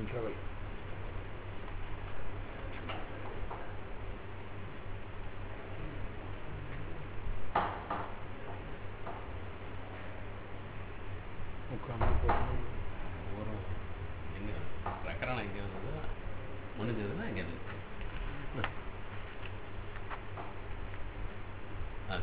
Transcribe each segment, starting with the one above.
Interval உட்காந்து போகணும் ஒரு எங்கே பிரகரணம் எங்கே இருந்ததோ முடிஞ்சதுன்னா இங்கே இருக்கு ஆ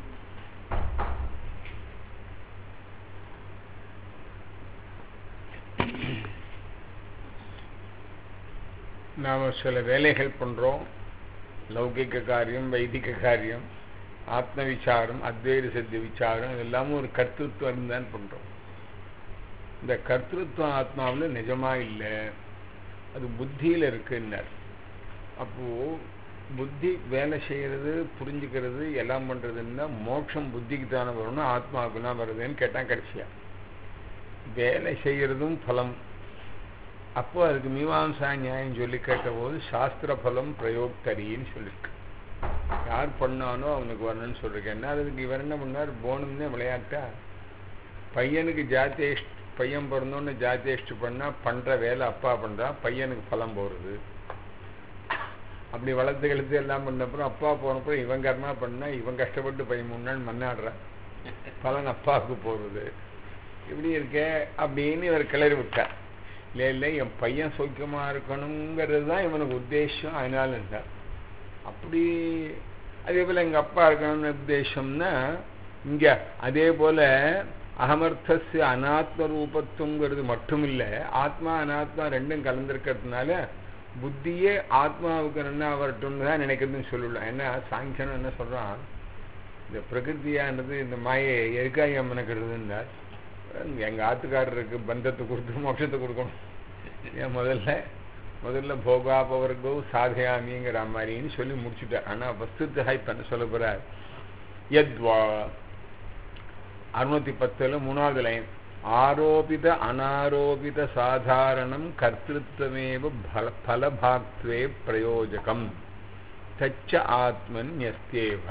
நாம் சில வேலைகள் பண்ணுறோம் லௌகிக காரியம் வைதிக காரியம் ஆத்ம விசாரம் அத்வைத சித்த விசாரம் இதெல்லாமும் ஒரு கர்த்தத்துவம் தான் பண்ணுறோம் இந்த கர்த்தத்துவம் ஆத்மாவில் நிஜமா இல்லை அது புத்தியில் இருக்குன்னார் அப்போது புத்தி வேலை செய்கிறது புரிஞ்சுக்கிறது எல்லாம் பண்ணுறதுன்னா மோட்சம் புத்திக்கு தானே வரணும் ஆத்மாவுக்கு தான் வருதுன்னு கேட்டான் கடைசியா வேலை செய்கிறதும் பலம் அப்போ அதுக்கு மீமாம்சா நியாயம் சொல்லி கேட்டபோது சாஸ்திர பலம் பிரயோக்தரின்னு சொல்லியிருக்கு யார் பண்ணானோ அவனுக்கு வரணும்னு சொல்லிருக்கேன் என்ன அதுக்கு இவர் என்ன பண்ணார் போனம்னே விளையாட்டா பையனுக்கு ஜாத்தேஷ்ட் பையன் பிறந்தோன்னு ஜாத்தேஷ்ட் பண்ணா பண்ற வேலை அப்பா பண்றா பையனுக்கு பலம் போறது அப்படி வளர்த்து கழுத்து எல்லாம் பண்ணப்பறம் அப்பா போனப்பறம் இவன் கர்மா பண்ணா இவன் கஷ்டப்பட்டு பையன் மூணு நாள் மண்ணாடுறான் பலன் அப்பாவுக்கு போறது இப்படி இருக்கே அப்படின்னு இவர் கிளறி விட்டார் இல்லை இல்லை என் பையன் சௌக்கியமா இருக்கணுங்கிறது தான் இவனுக்கு உத்தேசம் அதனால இருந்தார் அப்படி அதே போல எங்க அப்பா இருக்கணும்னு உத்தேசம்னா இங்க அதே போல அகமர்த்தஸ் அனாத்ம ரூபத்துவங்கிறது மட்டும் இல்லை ஆத்மா அனாத்மா ரெண்டும் கலந்துருக்கிறதுனால புத்தியே ஆத்மாவுக்கு என்ன வரட்டும்னு தான் நினைக்கிறதுன்னு சொல்லலாம் ஏன்னா சாங்கியனம் என்ன சொல்றான் இந்த பிரகிருதியானது இந்த மாயை எதுக்காக மெனக்கிறதுன்னார் எங்க ஆத்துக்காரருக்கு பந்தத்தை கொடுத்து மோட்சத்தை கொடுக்கணும் ஏன் முதல்ல முதல்ல போகாபவர்கோ சாதயாமிங்கிற மாதிரின்னு சொல்லி முடிச்சுட்டார் ஆனா வஸ்துத்தகா இப்ப என்ன சொல்ல போறார் யத்வா அறுநூத்தி பத்துல மூணாவது லைன் ஆரோபித அனாரோபித சாதாரணம் கர்த்திருவமேவ பல பலபாக்துவே பிரயோஜகம் தச்ச ஆத்மன் எஸ்தேவ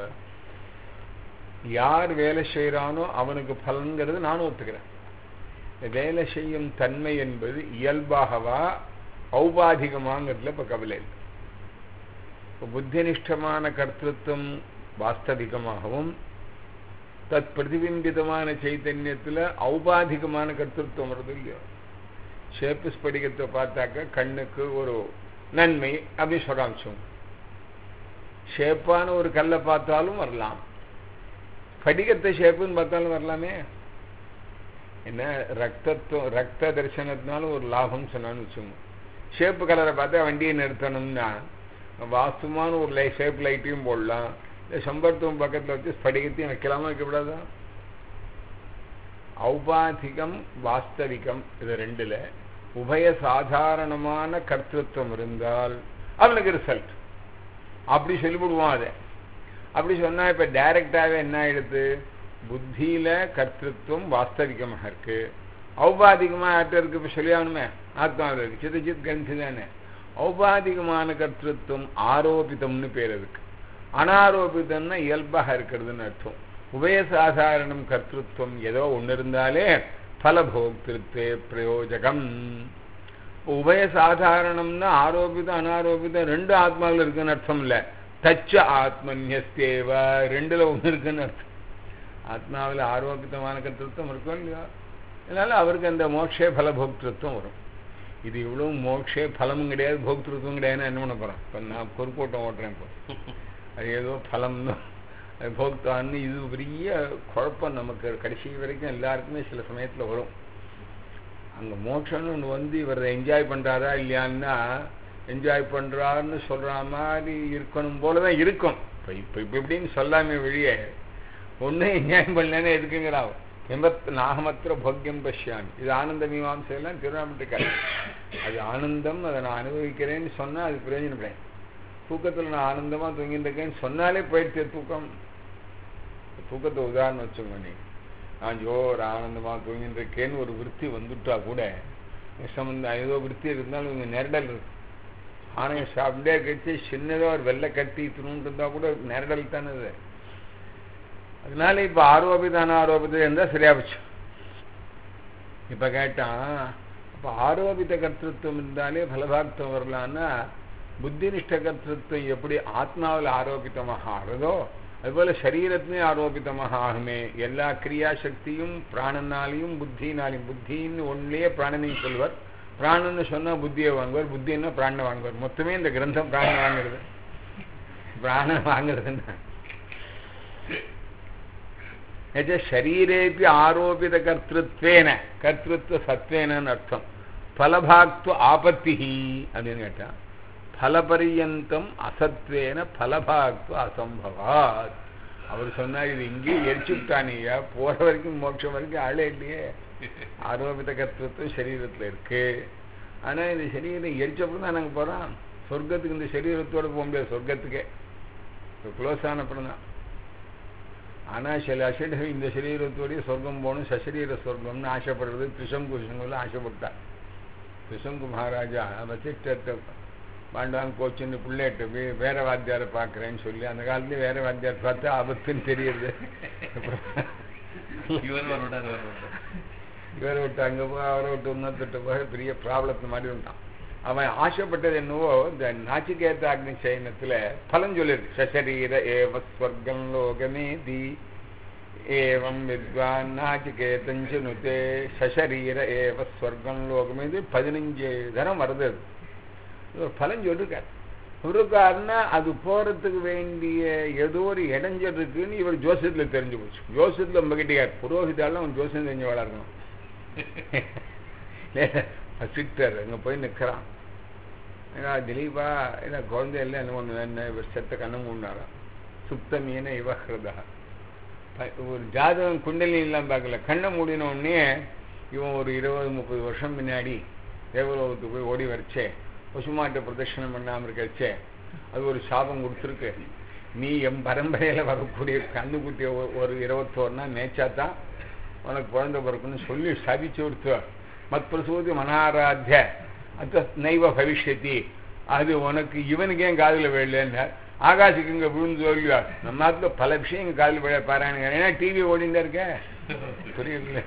யார் வேலை செய்கிறானோ அவனுக்கு பலன்கிறது நானும் ஒத்துக்கிறேன் வேலை செய்யும் தன்மை என்பது இயல்பாகவா ஔபாதிகமாங்கிறதுல இப்போ கவலை இல்லை இப்போ புத்தினிஷ்டமான கர்த்திருவம் வாஸ்தவிகமாகவும் தத் பிரதிபிம்பிதமான சைத்தன்யத்தில் ஔபாதிகமான கர்த்திருவம் வருது இல்லையோ ஷேப்பு ஸ்படிகத்தை பார்த்தாக்க கண்ணுக்கு ஒரு நன்மை அப்படி சொராம்சம் ஷேப்பான ஒரு கல்லை பார்த்தாலும் வரலாம் படிகத்தை ஷேப்புன்னு பார்த்தாலும் வரலாமே என்ன ரத்தத்துவம் ரத்த தரிசனத்தினாலும் ஒரு லாபம் சொன்னான்னு வச்சுக்கோங்க ஷேப்பு கலரை பார்த்தா வண்டியை நிறுத்தணும்னா வாஸ்துமான ஒரு லை ஷேப் லைட்டையும் போடலாம் இல்லை சம்பர்த்துவம் பக்கத்தில் வச்சு ஸ்படிகத்தையும் வைக்கலாமா வைக்கக்கூடாதா ஔபாதிகம் வாஸ்தவிகம் இது ரெண்டுல உபய சாதாரணமான கர்த்தத்துவம் இருந்தால் அவனுக்கு ரிசல்ட் அப்படி சொல்லிவிடுவான் அதை அப்படி சொன்னா இப்ப டைரக்டாவே என்ன ஆயிடுது புத்தியில கர்த்திருவம் வாஸ்தவிகமாக இருக்கு ஔபாதிகமா யார்கிட்ட இருக்கு இப்ப சொல்லி ஆகணுமே ஆத்மாவில் இருக்கு சிதச்சித் கந்தி தானே ஔபாதிகமான கர்த்திருவம் ஆரோபிதம்னு பேர் அதுக்கு அனாரோபிதம்னா இயல்பாக இருக்கிறதுன்னு அர்த்தம் உபயசாதாரணம் கர்த்திருவம் ஏதோ ஒன்று இருந்தாலே பலபோக்திருத்தே பிரயோஜகம் உபயசாதாரணம்னா ஆரோபிதம் அனாரோபிதம் ரெண்டு ஆத்மாவில் இருக்குன்னு அர்த்தம் இல்லை தச்ச ஆத்மன்யஸ்தேவ ரெண்டுல ஒன்று இருக்குன்னு அர்த்தம் ஆத்மாவில் ஆரோபிதமான கர்த்தத்துவம் இருக்கும் இல்லையா அதனால அவருக்கு அந்த மோட்சே பலபோக்திருத்தம் வரும் இது இவ்வளவு மோட்சே பலமும் கிடையாது போக்திருத்தம் கிடையாதுன்னு என்ன பண்ண போறேன் இப்போ நான் பொறுப்போட்டம் ஓட்டுறேன் இப்போ அது ஏதோ பலம் தான் அது போக்தான்னு இது பெரிய குழப்பம் நமக்கு கடைசி வரைக்கும் எல்லாருக்குமே சில சமயத்தில் வரும் அங்கே மோட்சம்னு ஒன்று வந்து இவர் என்ஜாய் பண்ணுறாரா இல்லையான்னா என்ஜாய் பண்ணுறாருன்னு சொல்கிற மாதிரி இருக்கணும் போல தான் இருக்கும் இப்போ இப்போ இப்போ இப்படின்னு சொல்லாமே வெளியே ஒன்றும் என்ஜாய் பண்ணலன்னு எதுக்குங்கிறா எண்பத் நாகமத்திர போக்கியம் பஷ்யாமி இது ஆனந்த மீமாசையெல்லாம் திருவண்ணாமட்டுக்காரு அது ஆனந்தம் அதை நான் அனுபவிக்கிறேன்னு சொன்னால் அது பிரயோஜனம் கிடையாது தூக்கத்தில் நான் ஆனந்தமாக தூங்கிட்டு இருக்கேன்னு சொன்னாலே போயிடுச்சு தூக்கம் தூக்கத்தை உதாரணம் வச்சுக்கோங்க நீ நான் ஜோர் ஆனந்தமாக தூங்கிட்டு இருக்கேன்னு ஒரு விற்பி வந்துட்டா கூட சம்பந்தம் ஏதோ விற்பி இருந்தாலும் இவங்க நெரடல் இருக்கு ஆனால் சாப்பிட்டே கழிச்சு சின்னதாக ஒரு வெள்ளை கட்டி துணுன்னு இருந்தா கூட நெரடல் தானே அது அதனால இப்போ ஆரோபித அனாரோபிதம் இருந்தால் சரியா போச்சு இப்போ கேட்டான் அப்போ ஆரோபித கர்த்தத்துவம் இருந்தாலே பலபாக்தம் வரலான்னா புத்தினிஷ்ட கர்த்தத்துவம் எப்படி ஆத்மாவில் ஆரோபிதமாக ஆறுதோ அதுபோல சரீரத்திலையும் ஆரோபிதமாக ஆகுமே எல்லா கிரியாசக்தியும் பிராணனாலையும் புத்தினாலையும் புத்தின்னு ஒன்றிலேயே பிராணனையும் சொல்வார் பிராணன்னு சொன்னா புத்தியை வாங்குவார் புத்தின்னா பிராணனை வாங்குவார் மொத்தமே இந்த கிரந்தம் பிராணனை வாங்குறது பிராணனை வாங்குறதுன்னா எஜ சரீரேபி ஆரோபித கர்த்திருத்வேன கர்த்திருவ சத்வேனன்னு அர்த்தம் பலபாக்து ஆபத்தி அப்படின்னு கேட்டான் பலபரியந்தம் அசத்வேன பலபாக்து அசம்பவாத் அவர் சொன்னார் இது இங்கே எரிச்சுட்டானியா போற வரைக்கும் மோட்சம் வரைக்கும் ஆளே இல்லையே ஆரோபித கர்த்தத்துவம் சரீரத்தில் இருக்கு ஆனா இந்த சரீரம் எரிச்சப்பறம் தான் நாங்கள் போறோம் சொர்க்கத்துக்கு இந்த சரீரத்தோட போக முடியாது சொர்க்கத்துக்கே க்ளோஸ் ஆனப்படம் தான் ஆனா சில அசடர்கள் இந்த சரீரத்தோடய சொர்க்கம் போகணும் சசரீர சொர்க்கம்னு ஆசைப்படுறது திரிசங்கு விஷங்கள்லாம் ஆசைப்பட்டா திரிசங்கு மகாராஜா வசிஷ்டத்தை பாண்டாங்க கோச்சுன்னு பிள்ளைகிட்ட போய் வேற வாத்தியாரை பார்க்குறேன்னு சொல்லி அந்த காலத்துலேயே வேற வாத்தியார் பார்த்தா ஆபத்துன்னு தெரியுது இவர் வரவிட்டார் இவர் வரவிட்டார் இவரை விட்டு அங்கே போய் அவரை விட்டு இன்னொருத்திட்ட போய் பெரிய ப்ராப்ளத்து மாதிரி இருந்தான் அவன் ஆசைப்பட்டது என்னவோ இந்த நாச்சிகேத அக்னி சயனத்துல பலன் சொல்லியிருக்கு சசரீர ஏவ ஸ்வர்க்கம் லோகமே தி ஏவம் வித்வான் நாச்சிகேதஞ்சு நுத்தே சசரீர ஏவ ஸ்வர்க்கம் லோகமே இது பதினஞ்சு தரம் வருது அது இது ஒரு பலன் சொல்லிருக்கார் இருக்காருன்னா அது போறதுக்கு வேண்டிய ஏதோ ஒரு இடைஞ்சல் இருக்குன்னு இவர் ஜோசியத்துல தெரிஞ்சு போச்சு ஜோசியத்துல ரொம்ப கிட்டியார் புரோகிதாலும் அவன் ஜோசியம் தெரிஞ்சவளா இருக்கணும் சிக்டர் அங்க போய் நிக்கிறான் ஏன்னா திலீபா என்ன குழந்தை இல்லை என்ன ஒன்று என்ன இவர் செத்த கண்ணு மூடினாராம் சுத்தமீன இவஹிருதா ஒரு ஜாதகம் குண்டலின்லாம் பார்க்கல கண்ணை மூடின உடனே இவன் ஒரு இருபது முப்பது வருஷம் முன்னாடி தேவலோகத்துக்கு போய் ஓடி வரைச்சே பசுமாட்டை பிரதட்சணம் பண்ணாமல் இருக்கச்சே அது ஒரு சாபம் கொடுத்துருக்கு நீ என் பரம்பரையில் வரக்கூடிய கண்ணுக்குட்டிய ஒரு இருபத்தோருனா நேச்சாதான் உனக்கு குழந்தை பிறக்குன்னு சொல்லி சபிச்சு கொடுத்து மத் பிரசூதி மனாராத்திய அது நைவ பவிஷ்யத்தி அது உனக்கு இவனுக்கு ஏன் காதில் விழலன்னு ஆகாசுக்கு இங்கே விழுந்து இல்லையா நம்ம நாட்டில் பல விஷயம் இங்கே காதில் விழ பாருங்க ஏன்னா டிவி ஓடிந்தா இருக்க புரியல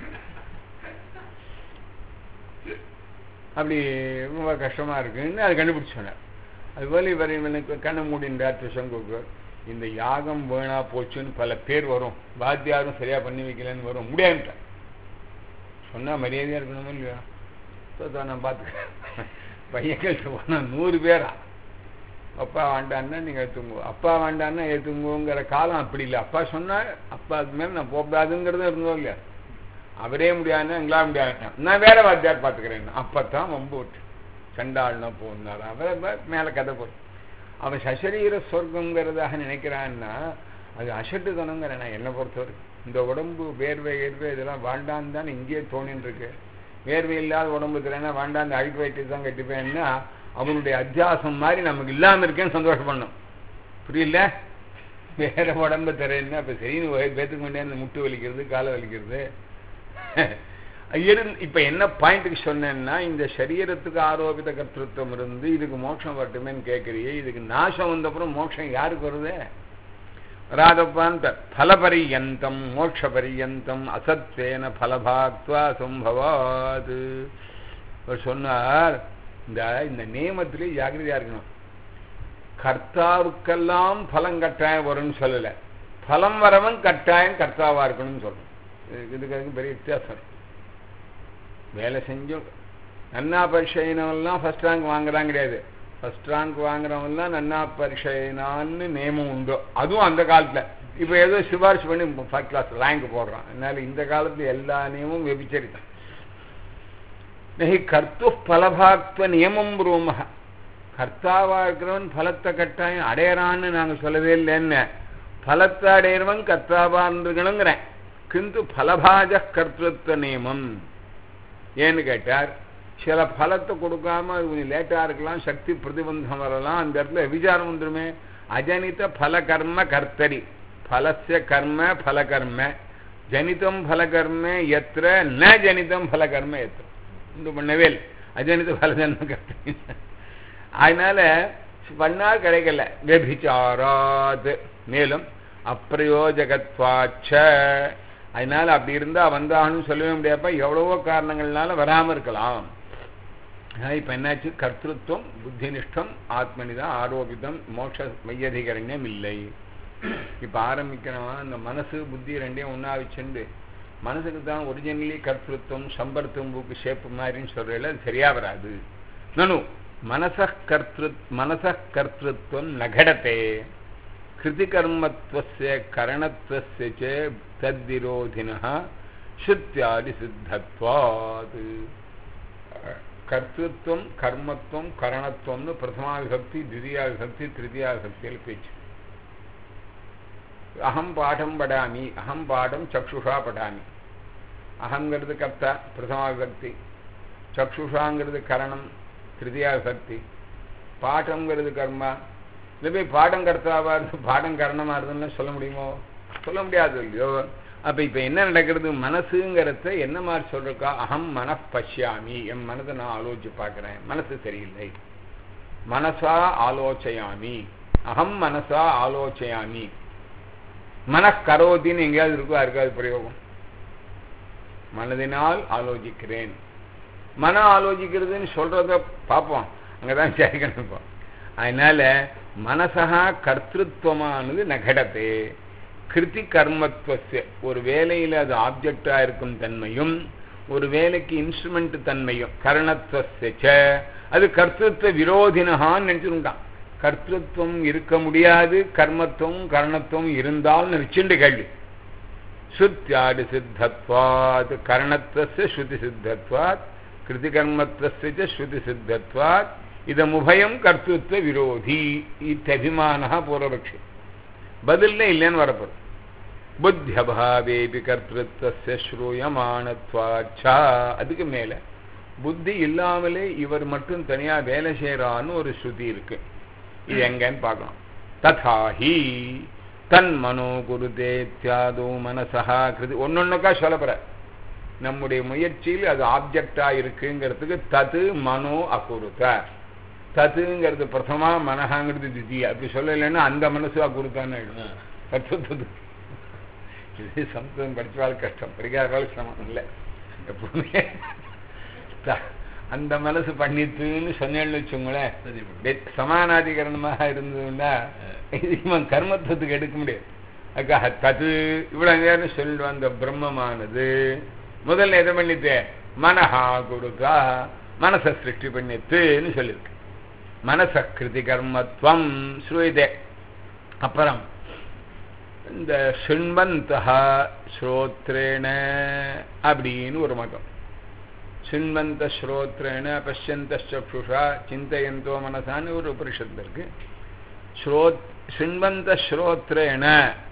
அப்படி ரொம்ப கஷ்டமா இருக்குன்னு அதை கண்டுபிடிச்சு சொன்னார் அதுபோல இவர் இவனுக்கு கண்ணை மூடின்றார் திருசங்குக்கு இந்த யாகம் வேணா போச்சுன்னு பல பேர் வரும் வாத்தியாரும் சரியா பண்ணி வைக்கலன்னு வரும் முடியாதுட்டார் சொன்னா மரியாதையா இருக்கணுமோ இல்லையா தான் நான் பார்த்துக்கிறேன் பையன்கள் போனா நூறு பேரா அப்பா வேண்டான்னா நீங்க ஏத்துங்க அப்பா வேண்டான்னா ஏத்துங்கங்கிற காலம் அப்படி இல்லை அப்பா சொன்னா அப்பா அது மேல நான் போகக்கூடாதுங்கிறதும் இருந்தோம் இல்லையா அவரே முடியாதுன்னா எங்களா முடியாது நான் வேற வாத்தியார் பார்த்துக்கிறேன் அப்பத்தான் வம்பு விட்டு சண்டாள்னா போனார் அவரை மேல கதை போட்டு அவன் சசரீர சொர்க்கங்கிறதாக நினைக்கிறான்னா அது அசட்டுத்தனங்கிற நான் என்னை பொறுத்தவரை இந்த உடம்பு வேர்வை ஏர்வை இதெல்லாம் வேண்டான்னு தான் இங்கேயே தோணின்னு இருக்கு வேர்வை இல்லாத உடம்பு தரேன்னா வேண்டாம் அந்த அழுக்கு வைட்டு தான் கட்டிப்பேன்னா அவனுடைய அத்தியாசம் மாதிரி நமக்கு இல்லாமல் இருக்கேன்னு சந்தோஷம் பண்ணும் புரியல வேற உடம்பு தரேன்னா இப்போ சரின்னு பேத்துக்க வேண்டிய அந்த முட்டு வலிக்கிறது காலை வலிக்கிறது இப்ப என்ன பாயிண்ட்டுக்கு சொன்னேன்னா இந்த சரீரத்துக்கு ஆரோபித கர்த்தத்துவம் இருந்து இதுக்கு மோட்சம் வரட்டுமேன்னு கேட்கறியே இதுக்கு நாசம் வந்தப்புறம் மோட்சம் யாருக்கு வருது வராதப்பான் பலபரியந்தம் மோட்ச பரியந்தம் அசத்வேன பலபாக்துவா சம்பவாது சொன்னார் இந்த இந்த நியமத்திலே ஜாகிரதையா இருக்கணும் கர்த்தாவுக்கெல்லாம் பலம் கட்டாயம் வரும்னு சொல்லல பலம் வரவன் கட்டாயம் கர்த்தாவா இருக்கணும்னு சொல்லணும் இதுக்கு அதுக்கு பெரிய வித்தியாசம் வேலை செஞ்சும் நன்னா பரிசைனவெல்லாம் ஃபர்ஸ்ட் ரேங்க் வாங்குறான் கிடையாது ஃபர்ஸ்ட் ரேங்க் வாங்குறவன்லாம் நன்னா பரிசைனான்னு நியமம் உண்டோ அதுவும் அந்த காலத்தில் இப்போ ஏதோ சிபாரிசு பண்ணி ஃபர்ஸ்ட் கிளாஸ் ரேங்க் போடுறான் அதனால இந்த காலத்துல எல்லா நியமும் வெபிச்சரித்தான் நகி கர்த்து பலபாக்துவ நியமம் ரூமக கர்த்தாவா இருக்கிறவன் பலத்தை கட்டாயம் அடையறான்னு நாங்கள் சொல்லவே இல்லைன்னு பலத்தை அடையிறவன் கர்த்தாவா இருக்கணுங்கிறேன் கிந்து பலபாஜ கர்த்தத்துவ நியமம் ஏன்னு கேட்டார் சில பலத்தை கொடுக்காம அது கொஞ்சம் லேட்டாக இருக்கலாம் சக்தி பிரதிபந்தம் வரலாம் அந்த இடத்துல விசாரம் வந்துருமே அஜனித பல கர்ம கர்த்தரி பலசிய கர்ம பலகர்ம ஜனிதம் பலகர்ம எத்திர ந ஜனிதம் பலகர்ம எத்திர இந்த பண்ணவே இல்லை அஜனித பலஜன்ம கர்த்தரி அதனால பண்ணால் கிடைக்கல வெபிச்சாராத் மேலும் அப்பிரயோஜகத்வாச்ச அதனால அப்படி இருந்தா வந்தாகணும் சொல்லவே முடியாப்ப எவ்வளவோ காரணங்கள்னால வராம இருக்கலாம் இப்போ என்னாச்சு கர்த்திருவம் புத்தினிஷ்டம் ஆத்மனிதான் ஆரோபிதம் மோட்ச மையதிகரண்யம் இல்லை இப்போ ஆரம்பிக்கிறவன் அந்த மனசு புத்தி ரெண்டையும் ஒன்றா வச்சுண்டு மனசுக்கு தான் ஒரிஜினலி கர்த்திருவம் சம்பர்த்தும்புக்கு ஷேப்பு மாதிரின்னு சொல்கிறதில்ல அது சரியா வராது நனு மனச கர்த்திரு மனச கர்த்திருவம் நகடத்தே கிருதிகர்மத்வஸ்ய கரணத்வஸ்ய ச தத்விரோதினः ஸ்ருத்யாதி சித்தத்வாத் கர்த்திருவம் கர்மத்துவம் கரணத்துவம்னு பிரதமா விபக்தி திவிதியா விபக்தி திருதியா விபக்தியில் பேச்சு அகம் பாடம் படாமி அகம் பாடம் சக்ஷுஷா படாமி அகங்கிறது கர்த்தா பிரதமா விபக்தி சக்ஷுஷாங்கிறது கரணம் திருதியா விபக்தி பாட்டங்கிறது கர்மா இல்லை போய் பாடம் கர்த்தாவா இருந்து பாடம் கரணமா இருந்துன்னு சொல்ல முடியுமோ சொல்ல முடியாது இல்லையோ அப்ப இப்ப என்ன நடக்கிறது மனசுங்கிறத என்ன மாதிரி சொல்றக்கா அகம் மன பஷ்யாமி என் மனதை நான் ஆலோசிச்சு பார்க்கிறேன் மனசு சரியில்லை மனசா ஆலோசயாமி அகம் மனசா ஆலோசயாமி மனக்கரோதின்னு எங்கேயாவது இருக்கோ இருக்காது பிரயோகம் மனதினால் ஆலோசிக்கிறேன் மன ஆலோசிக்கிறதுன்னு சொல்றத பார்ப்போம் அங்கதான் சேர்க்கணும் அதனால மனசா கர்த்திருவமானது நகடத்தே கிருதி கர்மத்துவ ஒரு வேலையில் அது ஆப்ஜெக்டா இருக்கும் தன்மையும் ஒரு வேலைக்கு இன்ஸ்ட்ருமெண்ட் தன்மையும் கரணத்துவ அது கர்த்தத்துவ விரோதினகான்னு நினைச்சிருக்கான் கர்த்தத்துவம் இருக்க முடியாது கர்மத்துவம் கரணத்துவம் இருந்தால்னு வச்சுண்டு கேள்வி ஸ்ருத்யாடி சித்தத்வாத் கரணத்துவ ஸ்ருதி சித்தத்வாத் கிருதி கர்மத்துவ ஸ்ருதி சித்தத்வாத் இதமுபயம் கர்த்தத்துவ விரோதி இத்தபிமான பூர்வபக்ஷி பதில்ல இல்லைன்னு வரப்படும் புத்தியபாவேபி கர்த்திருவ ஸ்ரூயமானத்வாச்சா அதுக்கு மேல புத்தி இல்லாமலே இவர் மட்டும் தனியா வேலை செய்யறான்னு ஒரு ஸ்ருதி இருக்கு இது எங்கன்னு பார்க்கணும் ததாஹி தன் மனோ குருதே தியாதோ மனசா கிருதி ஒன்னொன்னுக்கா சொல்லப்படுற நம்முடைய முயற்சியில் அது ஆப்ஜெக்டா இருக்குங்கிறதுக்கு தது மனோ அகுருத ததுங்கிறது பிரதமா மனஹாங்கிறது தித்தியா அப்படி சொல்லலைன்னா அந்த மனசு அகுருத்தான்னு தத்துவத்துக்கு இது சம்ஸ்கிருதம் படிச்சாலும் கஷ்டம் படிக்காதாலும் சிரமம் இல்லை எப்பவுமே அந்த மனசு பண்ணித்துன்னு சொன்னேன்னு வச்சுங்களேன் சமானாதிகரணமாக இருந்ததுன்னா இவன் கர்மத்துவத்துக்கு எடுக்க முடியாது அதுக்காக தது இவ்வளவு நேரம் சொல்லிட்டு அந்த பிரம்மமானது முதல்ல எதை பண்ணிட்டு மனஹா குருதா மனசை சிருஷ்டி பண்ணித்துன்னு சொல்லியிருக்கு மனசக்கிருதி கர்மத்துவம் ஸ்ரூயதே அப்புறம் இந்த சுண்வந்தா ஸ்ரோத்ரேண அப்படின்னு ஒரு மதம் சுண்வந்த ஸ்ரோத்ரேண பஷ்யந்த சக்ஷுஷா சிந்தையந்தோ மனசான்னு ஒரு உபனிஷத்து இருக்கு ஸ்ரோத் சுண்வந்த ஸ்ரோத்ரேண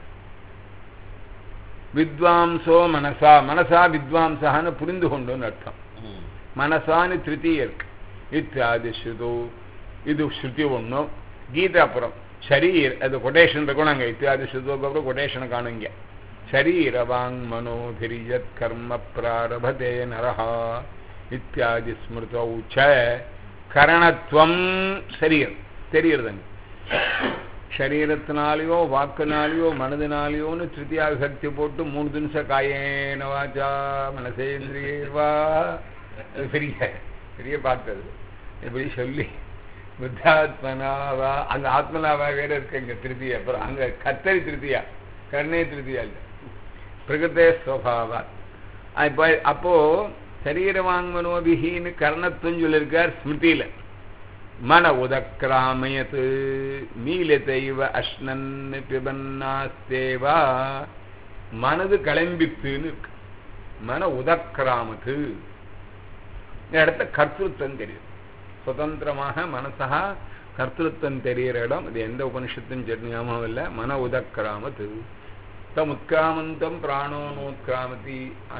வித்வாம்சோ மனசா மனசா வித்வாம்சான்னு புரிந்து கொண்டுன்னு அர்த்தம் மனசான்னு திருத்தீய இருக்கு இத்தியாதி ஸ்ருதோ இது ஸ்ருதி ஒன்றும் கீதாபுரம் ಶರೀರ್ ಅದು ಕೊಟೇಶನ್ ತಗೊಂಡಂಗೆ ಇತ್ಯಾದಿ ಶುದ್ಧೊಬ್ಬರು ಕೊಟೇಶನ್ ಕಾಣಂಗೆ ಶರೀರ ವಾಂಗ್ ಮನೋಭಿರಿಯತ್ ಕರ್ಮ ಪ್ರಾರಭತೆ ನರಹ ಇತ್ಯಾದಿ ಸ್ಮೃತೌ ಚ கரணத்துவம் சரீரம் தெரியறதுங்க சரீரத்தினாலேயோ வாக்குனாலேயோ மனதினாலேயோன்னு திருத்தியா சக்தி போட்டு மூணு தினச காயேன வாச்சா மனசேந்திரியவா பெரிய பெரிய பார்த்தது இப்படி சொல்லி புத்தாத்மனாவா அங்க ஆத்மனாவா வேற இருக்கு இங்க திருத்தியா அப்புறம் அங்க கத்தரி திருத்தியா கர்ணே திருத்தியா இல்ல பிரகிருதே ஸ்வபாவா இப்போ அப்போ சரீரவாங்மனோபிகின்னு கர்ணத்துவம் சொல்லியிருக்கார் ஸ்மிருதியில மன உதக்கிராமயத்து மீலத்தைவ அஷ்ணன் பிபன்னாஸ்தேவா மனது கிளம்பித்துன்னு இருக்கு மன உதக்கிராமத்து இந்த இடத்த கர்த்திருத்தம் தெரியுது சுதந்திரமாக மனசா கர்த்திருத்தம் தெரிகிற இடம் இது எந்த உபனிஷத்தும் ஞாபகம் இல்லை மன உதக்கிராமத்து தம் உத்கிராமந்தம் பிராணோனோத்கிராமதி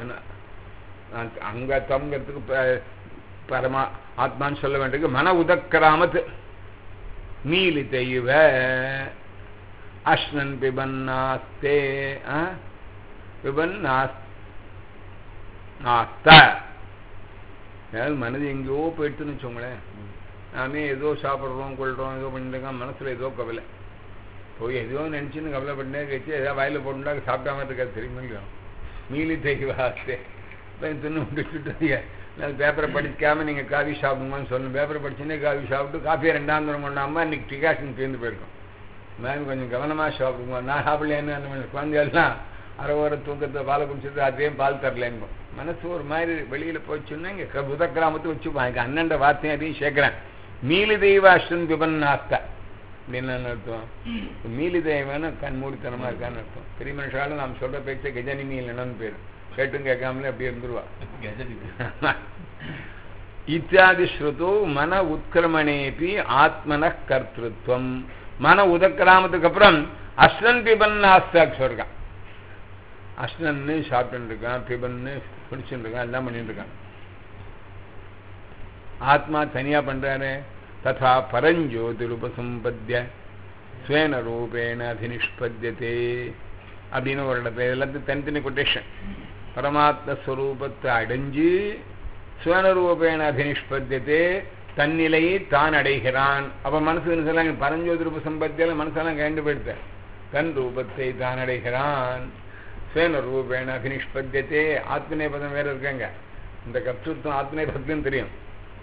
அங்க தம்ங்கிறதுக்கு பரமா ஆத்மான்னு சொல்ல வேண்டியது மன உதக்கிராமத்து நீலி தெய்வ அஷ்ணன் பிபன் நாஸ்தே பிபன் நாஸ்த அதாவது மனது எங்கேயோ போயிடுத்துன்னு வச்சோங்களேன் நாமே ஏதோ சாப்பிட்றோம் கொள்றோம் ஏதோ பண்ணிட்டு மனசுல ஏதோ கவலை போய் ஏதோ நினைச்சுன்னு கவலைப்பட்டே கழிச்சு ஏதாவது வாயில போட்டுட்டா சாப்பிட்டாம இருக்காது தெரியுமா இல்லையோ மீலி தெய்வாஸ்தே தின்னு விட்டுட்டு நான் பேப்பரை படிக்காம நீங்கள் காஃபி சாப்பிடுங்கன்னு சொல்லணும் பேப்பரை படிச்சுன்னே காஃபி சாப்பிட்டு காஃபியை ரெண்டாம் தரம் கொண்டாமல் இன்னைக்கு டிகாஷன் தீர்ந்து போயிருக்கும் மேம் கொஞ்சம் கவனமாக சாப்பிடுங்க நான் சாப்பிடலேன்னு அந்த மாதிரி குழந்தைகள்லாம் அரை ஒரு தூக்கத்தை பாலை குடிச்சிட்டு அதையும் பால் தரலேங்க மனசு ஒரு மாதிரி வெளியில் போச்சுன்னா இங்கே புத கிராமத்தை வச்சுப்பான் எனக்கு அண்ணன்ற வார்த்தையும் அதையும் சேர்க்குறேன் மீலி தெய்வ அஷ்டன் பிபன் நாஸ்தா அப்படின்னு என்ன அர்த்தம் மீலி தெய்வம்னு கண்மூடித்தனமாக இருக்கான்னு அர்த்தம் பெரிய மனுஷாலும் நாம் சொல்கிற பேச்சை கஜனிமி இல்லைன்னு பேர் கேட்டும் கேட்காமலே அப்படி இருந்துருவா கஜதி இத்தியாதி ஸ்ருது மன உத்கிரமணேபி ஆத்மன கர்த்திருவம் மன உதக்கிராமத்துக்கு அப்புறம் அஸ்னன் பிபன் ஆஸ்தாக் சொல்றான் அஸ்னன்னு சாப்பிட்டு இருக்கான் பிபன்னு குடிச்சுட்டு இருக்கான் எல்லாம் பண்ணிட்டு இருக்கான் ஆத்மா தனியா பண்றாரு ததா பரஞ்சோதிருபசம்பத்திய ஸ்வேன ரூபேண அதினிஷ்பத்தியதே அப்படின்னு ஒரு இடத்துல எல்லாத்தையும் தனித்தனி கொட்டேஷன் பரமாத்ம ஸ்வரூபத்தை அடைஞ்சு சுவனரூபேண அதினிஷ்பத்தியதே தன்னிலையை தான் அடைகிறான் அப்ப மனசு சொல்ல பரஞ்சோதி ரூப சம்பத்தியால மனசெல்லாம் கண்டு போயிடுத்த தன் ரூபத்தை தான் அடைகிறான் சுவன ரூபேண அபினிஷ்பத்தியத்தே ஆத்மநேபதம் வேற இருக்காங்க இந்த கர்த்தத்துவம் ஆத்மநேபத்தியம் தெரியும்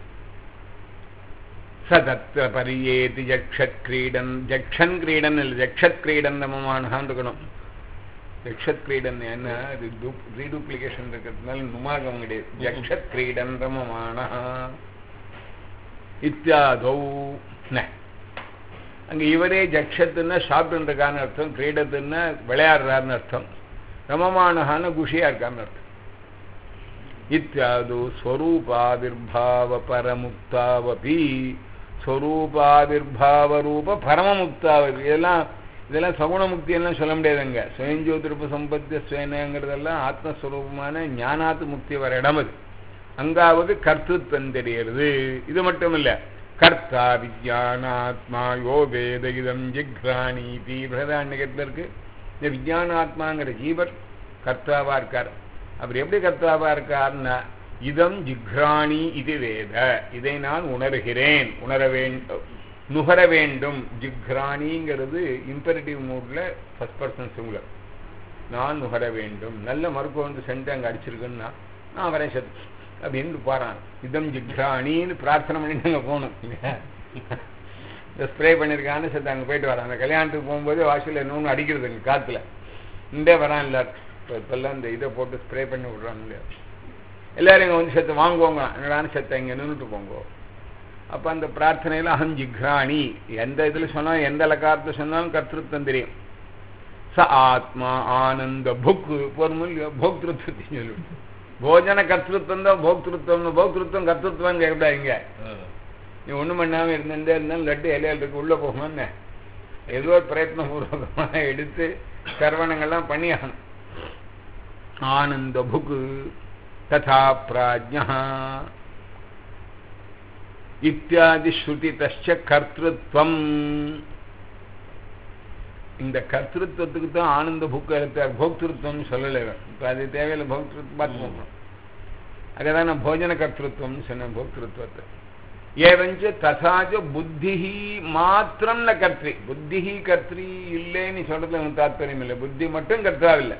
சதத்திர பரியேதி ஜக்ஷத் கிரீடன் ஜக்ஷன் கிரீடன் இல்லை ஜக்ஷத் கிரீடன் நமமானஹான் இருக்கணும் ஜக்ஷத் கிரீடன் என்ன இது ரீடூப்ளிகேஷன் இருக்கிறதுனால நுமாகம் கிடையாது ஜக்ஷத் கிரீடன் ரமமானஹா இத்தியாதௌ ந அங்க இவரே ஜக்ஷத்துன்னா சாப்பிட்டு இருக்கான்னு அர்த்தம் கிரீடத்துன்னா விளையாடுறாருன்னு அர்த்தம் ரமமானஹான குஷியா இருக்கான்னு அர்த்தம் இத்தியாது ஸ்வரூபாவிர்பாவ பரமுக்தாவபி ஸ்வரூபாவிர்பாவ ரூப பரமமுக்தாவபி இதெல்லாம் இதெல்லாம் சகுண முக்தி எல்லாம் சொல்ல முடியாதுங்க சுயஞ்சோதிருப்ப சம்பத்திய சுயனங்கிறதெல்லாம் ஆத்மஸ்வரூபமான ஞானாத்து முக்தி வர இடம் அது அங்காவது கர்த்தத்துவம் தெரியறது இது மட்டும் இல்ல கர்த்தா விஜயானாத்மா யோ வேத இதம் ஜிக்ராணி பிரதான்யகத்தில் இருக்கு இந்த விஜயானாத்மாங்கிற ஜீவர் கர்த்தாவா இருக்கார் அவர் எப்படி கர்த்தாவா இருக்கார்னா இதம் ஜிக்ராணி இது வேத இதை நான் உணர்கிறேன் உணர வேண்டும் நுகர வேண்டும் ஜிக்ராணிங்கிறது இம்பரேட்டிவ் மூட்ல ஃபர்ஸ்ட் பர்சன் சிங்குலர் நான் நுகர வேண்டும் நல்ல மருத்துவம் வந்து சென்று அங்கே அடிச்சிருக்குன்னா நான் வரேன் சத்து அப்படின்னு போறான் இதம் ஜிக்ராணின்னு பிரார்த்தனை பண்ணிட்டு அங்கே போகணும் இந்த ஸ்ப்ரே பண்ணியிருக்கான்னு சத்து அங்கே போயிட்டு வரான் அந்த கல்யாணத்துக்கு போகும்போது வாசலில் இன்னொன்று அடிக்கிறதுங்க காற்றுல இந்தே வரான் இல்லை இப்பெல்லாம் இந்த இதை போட்டு ஸ்ப்ரே பண்ணி விட்றான் இல்லையா எல்லாரும் இங்கே வந்து செத்து வாங்குவாங்க என்னடான செத்த இங்கே நின்றுட்டு போங்க அப்போ அந்த பிரார்த்தனையில் அகம் ஜிக்ராணி எந்த இதில் சொன்னாலும் எந்த இலக்காரத்தை சொன்னாலும் கர்த்திருத்தம் தெரியும் ச ஆத்மா ஆனந்த புக்கு போர்முல் போக்திருத்தத்தை சொல்லு போஜன கர்த்திருத்தம் தான் போக்திருத்தம் போக்திருத்தம் கர்த்திருத்தம் கேட்கக்கூடாதுங்க நீ ஒன்றும் பண்ணாமல் இருந்துட்டே இருந்தாலும் லட்டு இலையில் இருக்கு உள்ளே போகுமான்னு ஏதோ ஒரு பிரயத்னபூர்வகமாக எடுத்து சரவணங்கள்லாம் பண்ணி ஆகணும் ஆனந்த புக்கு ததா பிராஜ்யா இத்தியாதி ஸ்ருதிதச்ச கர்த்திருவம் இந்த கர்த்திருவத்துக்கு தான் ஆனந்த புக்கு எடுத்தார் போக்திருத்தம்னு சொல்லலை இப்போ அது தேவையில்லை போக்திருத்தம் பார்த்து போகணும் அதுதான் நான் போஜன கர்த்திருவம்னு சொன்னேன் போக்திருத்துவத்தை ஏவஞ்ச ததாஜ புத்தி மாத்திரம் ந கர்த்தி புத்தி கர்த்தி இல்லைன்னு சொல்றதுல எனக்கு தாத்பரியம் இல்லை புத்தி மட்டும் கர்த்தாவில்லை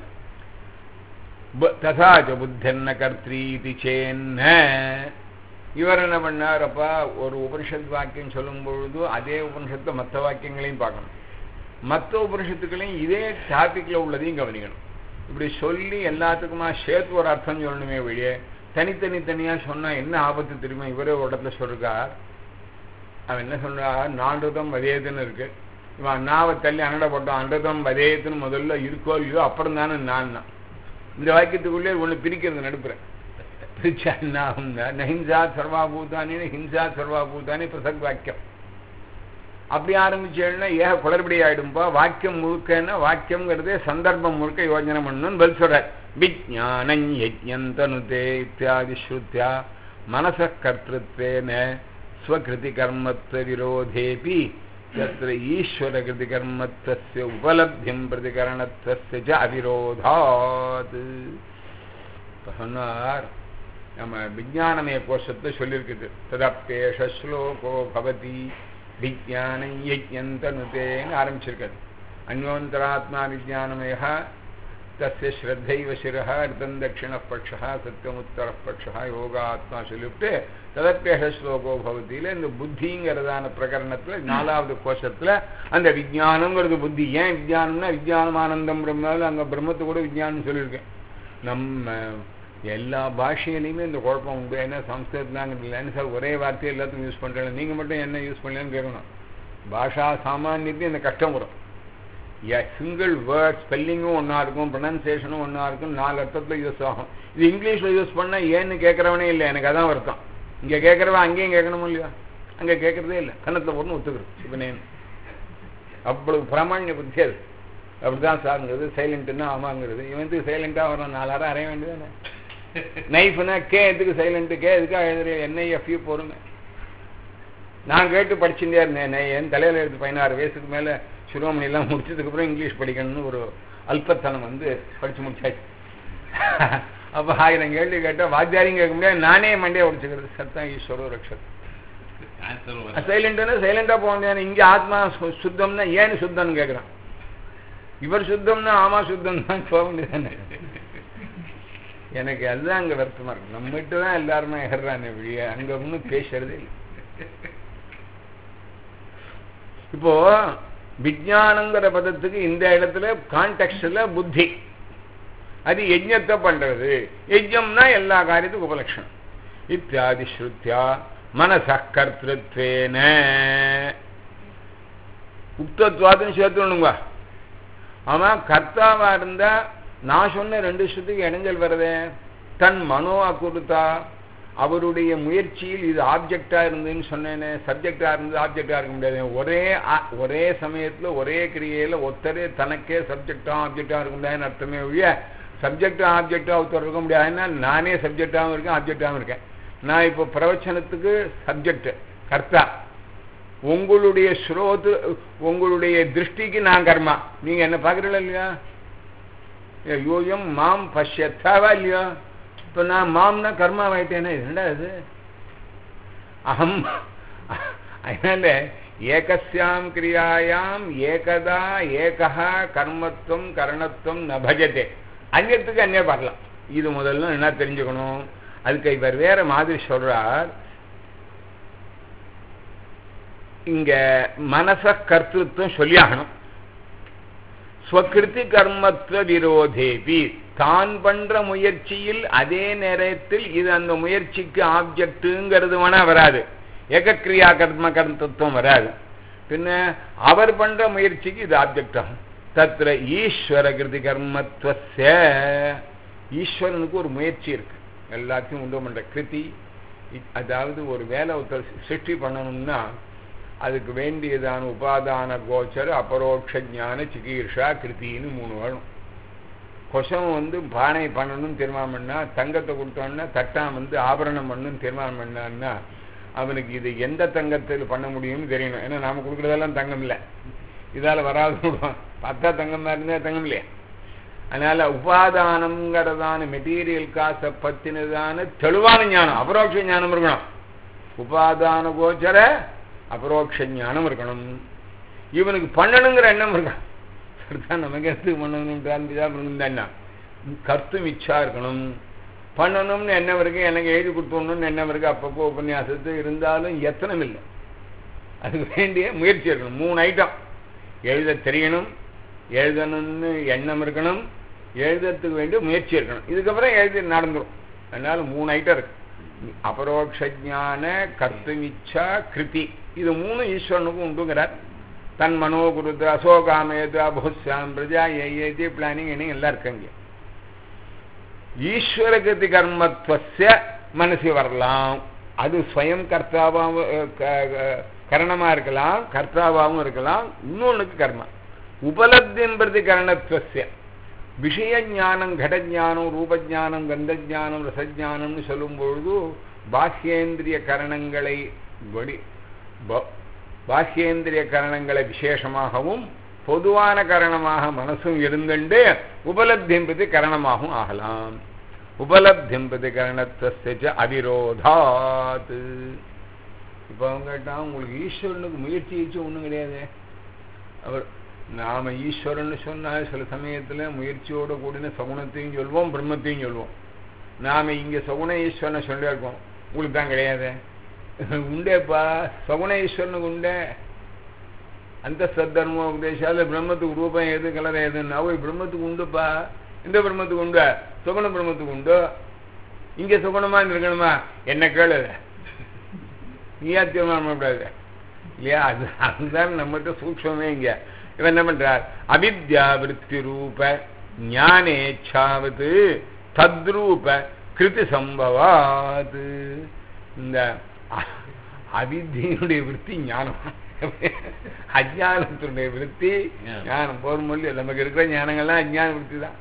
ததாஜ புத்தன்ன கர்த்தீதி சேன்ன இவர் என்ன பண்ணாரப்பா ஒரு உபனிஷத் வாக்கியம் சொல்லும் பொழுது அதே உபனிஷத்தை மற்ற வாக்கியங்களையும் பார்க்கணும் மற்ற உபனிஷத்துக்களையும் இதே டாபிக்ல உள்ளதையும் கவனிக்கணும் இப்படி சொல்லி எல்லாத்துக்குமா சேர்த்து ஒரு அர்த்தம் சொல்லணுமே வழியே தனித்தனி தனியா சொன்னா என்ன ஆபத்து தெரியுமா இவரே ஒரு இடத்துல சொல்றார் அவன் என்ன சொல்றார் நான்றுதம் வதேதுன்னு இருக்கு இவன் அண்ணாவை தள்ளி அன்னட போட்டான் அன்றதம் வதேதுன்னு முதல்ல இருக்கோ இல்லையோ அப்புறம் தானே நான் இந்த வாக்கியத்துக்குள்ளே ஒன்று பிரிக்கிறது நடுப்புறேன் பிரிச்சா என்ன ஆகும்னா நஹிம்சா சர்வாபூதானி ஹிம்சா சர்வாபூதானி பிரசக் வாக்கியம் அப்படி ஆரம்பிச்சேன்னா ஏக குளறுபடி ஆயிடும்பா வாக்கியம் முழுக்கன்னா வாக்கியம்ங்கிறதே சந்தர்ப்பம் முழுக்க யோஜனை பண்ணணும்னு பதில் சொல்றார் விஜானம் யஜ்யந்தனுதே இத்தியாதி ஸ்ருத்யா மனச கர்த்திருத்தேன ஸ்வகிருதி கர்மத்வ விரோதேபி தத்திர ஈஸ்வர கிருதி கர்மத்வஸ்ய உபலப்தியம் பிரதிகரணத்வஸ்ய ச அவிரோதாத் சொன்னார் நம்ம விஜயானமய கோஷத்தை சொல்லியிருக்குது ததப்பேஷ ஸ்லோகோ பவதி விஜயானம் யஜ்யந்தனுதேன்னு ஆரம்பிச்சிருக்காது அந்யோந்தராத்மா விஜயானமய தஸ்ய ஸ்ரத்தைவ சிரஹ அர்த்தம் தட்சிண பட்சா சத்தியம் உத்தர பட்சா யோகா ஆத்மா சொல்லிவிட்டு ததப்பேஷ ஸ்லோகோ பவதியில் இந்த புத்திங்கிறதான பிரகரணத்துல நாலாவது கோஷத்துல அந்த விஜயானங்கிறது புத்தி ஏன் விஜயானம்னா விஜயானமானந்தம் பிரம்மாவில் அங்க பிரம்மத்தை கூட விஜயானம் சொல்லியிருக்கேன் நம்ம எல்லா பாஷையிலையுமே இந்த குழப்பம் உண்டு ஏன்னா சம்ஸ்கிருதத்தில் நாங்கள் இல்லைன்னு சார் ஒரே வார்த்தையை எல்லாத்துக்கும் யூஸ் பண்ணுறேன் நீங்கள் மட்டும் என்ன யூஸ் பண்ணலன்னு கேட்கணும் பாஷா சாமானியத்தையும் இந்த கஷ்டம் வரும் சிங்கிள் வேர்ட் ஸ்பெல்லிங்கும் ஒன்றா இருக்கும் ப்ரொனன்சியேஷனும் ஒன்றா இருக்கும் நாலு அர்த்தத்தில் யூஸ் ஆகும் இது இங்கிலீஷில் யூஸ் பண்ணால் ஏன்னு கேட்குறவனே இல்லை எனக்கு அதான் வருத்தம் இங்கே கேட்குறவன் அங்கேயும் கேட்கணும் இல்லையா அங்கே கேட்குறதே இல்லை கன்னத்தில் ஒன்று ஒத்துக்கிறது சிவனேன்னு அவ்வளவு பிராமணிய புத்தி அது அப்படிதான் சாருங்கிறது சைலண்ட்டுன்னா ஆமாங்கிறது இவன் எதுக்கு சைலண்ட்டாக வரும் நாலாயிரம் அறைய வேண்டியதானே நைஃப்னா கே எதுக்கு சைலண்ட்டு கே எதுக்கு எழுதுற என்ஐஎஃப்யூ போருங்க நான் கேட்டு படிச்சுட்டே இருந்தேன் என் தலையில் எடுத்து பதினாறு வயசுக்கு மேலே சிரோமணி எல்லாம் முடிச்சதுக்கப்புறம் இங்கிலீஷ் படிக்கணும்னு ஒரு அல்பத்தனம் வந்து படிச்சு முடிச்சாச்சு அப்போ ஆயிரம் கேள்வி கேட்டால் வாத்தியாரையும் கேட்க முடியாது நானே மண்டையை உடிச்சுக்கிறது சத்தம் ஈஸ்வரோ ரக்ஷத் ஆன்சர் வர சைலண்ட்னா சைலண்டா போக முடியாது இங்கே ஆத்மா சு- சுத்தம்னா ஏன்னு சுத்தம்னு கேட்குறான் இவர் சுத்தம்னா ஆமா சுத்தம் தான் போக முடியாதுன்னு எனக்கு அதுதான் அங்க வருத்தமா இருக்கு நம்மகிட்ட தான் எல்லாருமே ஏறுறானே வெளியே அங்க ஒன்றும் பேசுறதே இல்லை இப்போ விஜயானங்கிற பதத்துக்கு இந்த இடத்துல கான்டெக்ட்ல புத்தி அது யஜ்ஞத்தை பண்றது யஜ்ஞம்னா எல்லா காரியத்துக்கும் உபலட்சணம் இத்தியாதி ஸ்ருத்யா மனச கர்த்திருத்வேன உக்தத்வாதுன்னு சேர்த்துணுங்க ஆமா கர்த்தாவா இருந்தா நான் சொன்ன ரெண்டு ஸ்ருதிக்கு இடைஞ்சல் வருதே தன் மனோ அகுருத்தா அவருடைய முயற்சியில் இது ஆப்ஜெக்டா இருந்ததுன்னு சொன்னேனே சப்ஜெக்டா இருந்து ஆப்ஜெக்டா இருக்க முடியாது ஒரே ஆ- ஒரே சமயத்துல ஒரே கிரியையில ஒருத்தரே தனக்கே சப்ஜெக்டா ஆப்ஜெக்டா இருக்க முடியாதுன்னு அர்த்தமே ஒழிய சப்ஜெக்டா ஆப்ஜெக்டா ஒருத்தர் இருக்க முடியாதுன்னா நானே சப்ஜெக்டாகவும் இருக்கேன் ஆப்ஜெக்டாகவும் இருக்கேன் நான் இப்போ பிரவச்சனத்துக்கு சப்ஜெக்ட் கர்த்தா உங்களுடைய ஸ்ரோத்து உங்களுடைய திருஷ்டிக்கு நான் கர்மா நீங்க என்ன பாக்குறீங்களா இல்லையா யோயம் மாம் பஷ்யத்தாவா இல்லையா இப்போ நான் மாம்னா கர்மாவாயிட்டேனே என்னடா இது அகம் அதனால ஏகஸ்யாம் கிரியாயாம் ஏகதா ஏகா கர்மத்துவம் கரணத்துவம் ந பஜதே அந்நியத்துக்கு அந்நிய பார்க்கலாம் இது முதல்ல என்ன தெரிஞ்சுக்கணும் அதுக்கு இவர் வேற மாதிரி சொல்றார் இங்க மனச கர்த்தத்துவம் சொல்லியாகணும் ஸ்வகிருதி கர்மத்துவ விரோதேபி தான் பண்ற முயற்சியில் அதே நேரத்தில் இது அந்த முயற்சிக்கு ஆப்ஜெக்ட்டுங்கிறது வேணா வராது ஏகக்கிரியா கர்ம கர்த்தத்துவம் வராது பின்ன அவர் பண்ற முயற்சிக்கு இது ஆப்ஜெக்ட் ஆகும் தத்திர ஈஸ்வர கிருதி கர்மத்துவச ஈஸ்வரனுக்கு ஒரு முயற்சி இருக்கு எல்லாத்தையும் உண்டு பண்ற கிருதி இ- அதாவது ஒரு வேலை ஒருத்தர் சிருஷ்டி பண்ணணும்னா அதுக்கு வேண்டியதான உபாதான கோச்சர அபரோக்ஷ ஞான சிகீர்ஷா கிருத்தின்னு மூணு வேணும் கொசம் வந்து பானை பண்ணணும்னு தீர்மானம் பண்ணா தங்கத்தை கொடுத்தோன்னா தட்டான் வந்து ஆபரணம் பண்ணணும்னு தீர்மானம் பண்ணான்னா அவனுக்கு இது எந்த தங்கத்தில் பண்ண முடியும்னு தெரியணும் ஏன்னா நாம கொடுக்குறதெல்லாம் தங்கம் இல்லை இதால வராது விடுவான் பார்த்தா தங்கமா இருந்தா தங்கம் இல்லையா அதனால உபாதானங்கிறதான மெட்டீரியல் காசை பத்தினதான தெளிவான ஞானம் அபரோக்ஷ ஞானம் இருக்கணும் உபாதான கோச்சர அபரோக்ஷ ஞானம் இருக்கணும் இவனுக்கு பண்ணணுங்கிற எண்ணம் இருக்கணும் சரிதான் நமக்கு எடுத்து பண்ணணும்னு என்ன கருத்தும் இச்சா இருக்கணும் பண்ணணும்னு எண்ணம் இருக்கு எனக்கு எழுதி கொடுத்தோணும்னு எண்ணம் இருக்கு அப்பப்போ உபன்யாசத்து இருந்தாலும் எத்தனம் இல்லை அதுக்கு வேண்டிய முயற்சி இருக்கணும் மூணு ஐட்டம் எழுத தெரியணும் எழுதணும்னு எண்ணம் இருக்கணும் எழுதுறதுக்கு வேண்டிய முயற்சி இருக்கணும் இதுக்கப்புறம் எழுதி நடந்துரும் அதனால மூணு ஐட்டம் இருக்கு அபரோக்ஷ ஞான கர்த்தமிச்சா கிருதி இது மூணு ஈஸ்வரனுக்கும் உண்டுங்கிறார் தன் மனோகுருது அசோகாமேது அபோஸ்யாம் பிரஜா ஏதி பிளானிங் என்ன எல்லாம் இருக்குங்க ஈஸ்வர கிருதி கர்மத்துவச மனசு வரலாம் அது ஸ்வயம் கர்த்தாவாகவும் கரணமா இருக்கலாம் கர்த்தாவாகவும் இருக்கலாம் இன்னொன்னுக்கு கர்மா உபலப்தின் பிரதி கரணத்துவசிய விஷய ஞானம் கடஜானம் ரூபஜானம் கந்தஜானம் ரசஜானம்னு சொல்லும் பொழுது பாஹ்யேந்திரிய கரணங்களை வடி ப- பாஹ்யேந்திரிய கரணங்களை விசேஷமாகவும் பொதுவான கரணமாக மனசும் இருந்துண்டு உபலப்திம்பதி கரணமாகவும் ஆகலாம் உபலப்திம்பதி கரணத்துவச்ச அவிரோதாத் இப்போ அவங்க கேட்டா உங்களுக்கு ஈஸ்வரனுக்கு முயற்சி வச்சு ஒன்றும் கிடையாது அவர் நாம ஈஸ்வரன் சொன்னா சில சமயத்துல முயற்சியோட கூடின சகுனத்தையும் சொல்வோம் பிரம்மத்தையும் சொல்லுவோம் நாம இங்க சகுன ஈஸ்வரனை சொல்லியே இருக்கோம் உங்களுக்கு தான் கிடையாது உண்டேப்பா சகுன ஈஸ்வரனுக்கு உண்டே அந்த சத்தர்ம உபதேசால பிரம்மத்துக்கு ரூபம் எது கலர் எதுன்னா போய் பிரம்மத்துக்கு உண்டுப்பா இந்த பிரம்மத்துக்கு உண்டு சுகுண பிரம்மத்துக்கு உண்டு இங்க சுகுணமா இருக்கணுமா என்ன கேளு நீயா தீர்மானம் பண்ணக்கூடாது இல்லையா அது அதுதான் நம்மகிட்ட சூக்ஷமே இங்க இவன் என்ன பண்றார் அவித்யா விற்பி ரூப ஞானேச்சாவது தத்ரூப கிருதி சம்பவாது இந்த அ- அவித்தியினுடைய விற்பி ஞானம் அஜானத்தினுடைய விற்பி ஞானம் போர் மொழி நமக்கு இருக்கிற ஞானங்கள்லாம் அஜான விற்பி தான்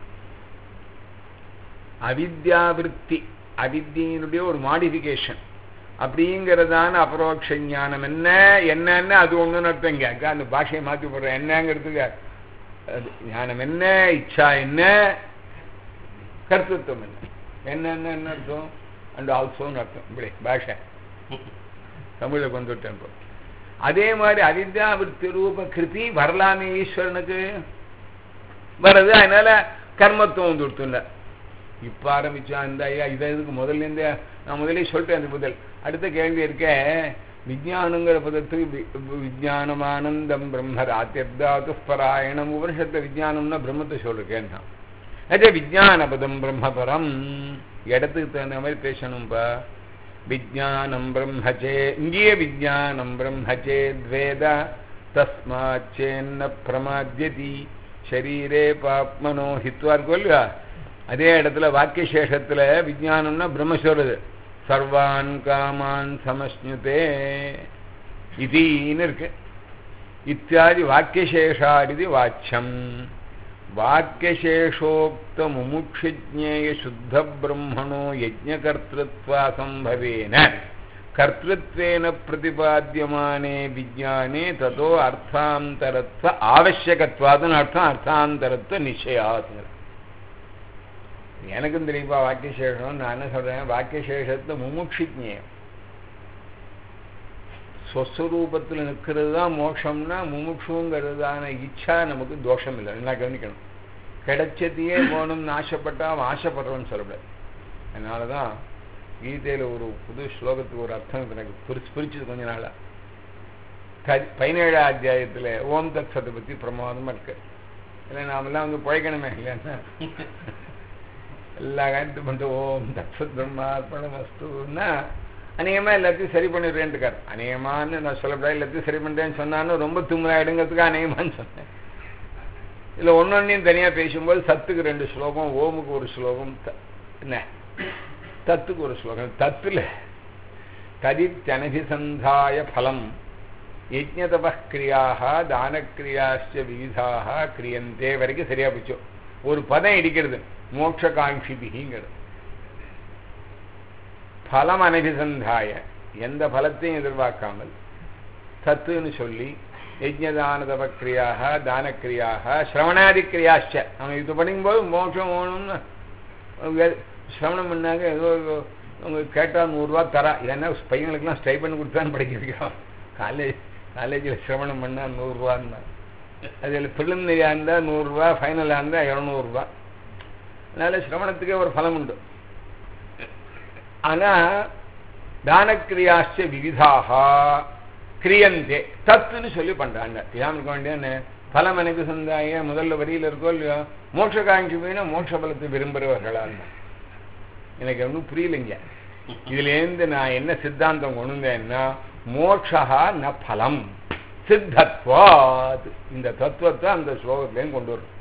அவித்யா விற்பி அவித்தியினுடைய ஒரு மாடிஃபிகேஷன் அப்படிங்கிறதான அபரோக்ஷ ஞானம் என்ன என்னன்னு அது ஒண்ணுன்னு அர்த்தம் இங்க அக்கா அந்த பாஷையை மாத்தி போடுறேன் என்னங்கிறதுக்கு அது ஞானம் என்ன இச்சா என்ன கர்த்தத்துவம் என்ன என்னன்னு என்ன அர்த்தம் அண்ட் ஆல்சோன்னு அர்த்தம் இப்படி பாஷை தமிழுக்கு வந்துவிட்டேன் இப்போ அதே மாதிரி அவித்யா விற்பி ரூப கிருதி வரலாமே ஈஸ்வரனுக்கு வர்றது அதனால கர்மத்துவம் வந்து கொடுத்துள்ள இப்ப ஆரம்பிச்சா இந்த ஐயா இதை இதுக்கு முதல்ல இருந்தே நான் முதலே சொல்லிட்டேன் அந்த முதல் அடுத்த கேள்வி இருக்க விஜயானங்கிற பதத்துக்கு வி- விஜயானமானந்தம் பிரம்ம ராத்தியர்தாது பராயணம் உபனிஷத்துல விஜயானம்னா பிரம்மத்தை சொல்லிருக்கேன் நான் அதே விஜயான பதம் பிரம்மபரம் இடத்துக்கு தகுந்த மாதிரி பேசணும்பா விஜயானம் பிரம்மச்சே இங்கேயே விஜயானம் பிரம்மச்சேத்வேத தஸ்மாச்சேன்ன பிரமாத்தியதி ஷரீரே பாப்மனோ ஹித்வா இருக்கும் இல்லையா அதே இடத்துல வாக்கியசேஷத்துல விஜயானம்னா பிரம்ம சொல்றது சர்வான் காமான் சமஸ்னுதே இதின்னு இருக்கு இத்தியாதி வாக்கியசேஷாடிதி வாச்சியம் வாக்கியசேஷோக்த முமுட்சுஜ்ஞேய சுத்த பிரம்மணோ யஜ்ஞகர்த்திருத்வா சம்பவேன கர்த்திருத்வேன பிரதிபாத்தியமானே விஜானே ததோ அர்த்தாந்தரத்வ ஆவசியகத்வாதுன்னு அர்த்தம் அர்த்தாந்தரத்வ நிச்சயாத்துங்கிற எனக்கும் தெரியுப்பா வாக்கியசேஷம் நான் என்ன சொல்றேன் வாக்கியசேஷத்தை முமுட்சிஜ்ஞேயம் ஸ்வஸ்வரூபத்தில் நிற்கிறது தான் மோட்சம்னா முமுட்சுங்கிறதான இச்சா நமக்கு தோஷம் இல்லை என்ன கவனிக்கணும் கிடைச்சதையே போகணும்னு ஆசைப்பட்டா அவன் ஆசைப்படுறவன் சொல்லக்கூடாது அதனால தான் கீதையில் ஒரு புது ஸ்லோகத்துக்கு ஒரு அர்த்தம் இப்ப எனக்கு பிரிச்சு பிரிச்சது கொஞ்ச நாளா கதி- பதினேழாம் அத்தியாயத்தில் ஓம் தத் சத்தை பற்றி பிரமாதமாக இருக்கு இல்லை நாமெல்லாம் வந்து பிழைக்கணுமே இல்லைன்னா எல்லா காரியத்தையும் பண்ணிட்டு ஓம் தத்சத் பிரம்மார்ப்பணம் வஸ்துன்னா அநேகமாக எல்லாத்தையும் சரி பண்ணிடுறேன்ட்டுக்கார் அநேகமான்னு நான் சொல்லக்கூடாது எல்லாத்தையும் சரி பண்ணுறேன்னு சொன்னான்னு ரொம்ப தும்முறாயிடுங்கிறதுக்கு அநேகமான்னு சொன்னேன் இதில் ஒன்னொன்னையும் தனியாக பேசும்போது சத்துக்கு ரெண்டு ஸ்லோகம் ஓமுக்கு ஒரு ஸ்லோகம் த- என்ன தத்துக்கு ஒரு ஸ்லோகம் தத்துல ததித்தனபிசந்தாய பலம் யஜ்ஞதப கிரியாக தானக்கிரியாச்ச விவிதாக கிரியந்தே வரைக்கும் சரியா போச்சு ஒரு பதம் இடிக்கிறது மோட்சகாங்கிபிங்கிறது பலம் அனபிசந்தாய எந்த பலத்தையும் எதிர்பார்க்காமல் தத்துன்னு சொல்லி யஜ்ஞதானதப கிரியாக தானக்கிரியாக சிரவணாதி கிரியாச்ச நம்ம இது படிக்கும்போது மோட்சம் வேணும்னு வே- சிரவணம் பண்ணாங்க ஏதோ அவங்க கேட்டால் நூறுரூவா தரா இல்லைன்னா பையங்களுக்கெல்லாம் ஸ்டைபன் கொடுத்தான்னு படிக்க வைக்கிறோம் காலேஜ் காலேஜில் சிரவணம் பண்ணால் நூறுரூவான்னா அதில் பிலிமினரியாக இருந்தால் நூறுரூவா ஃபைனலாக இருந்தால் இரநூறுவா அதனால சிரவணத்துக்கே ஒரு பலம் உண்டு ஆனா தானக்கிரியாச்ச விவிதாக கிரியந்தே தத்துன்னு சொல்லி பண்றாங்க தெரியாம இருக்க வேண்டிய பலம் எனக்கு சந்தாய முதல்ல வரியில இருக்கோ இல்லையோ மோட்ச காங்கி போயினா மோட்ச பலத்தை விரும்புகிறவர்களா எனக்கு ஒன்றும் புரியலைங்க இதுலேருந்து நான் என்ன சித்தாந்தம் கொண்டு வந்தேன்னா மோட்சா ந பலம் சித்தத்வாத் இந்த தத்துவத்தை அந்த ஸ்லோகத்திலையும் கொண்டு வரும்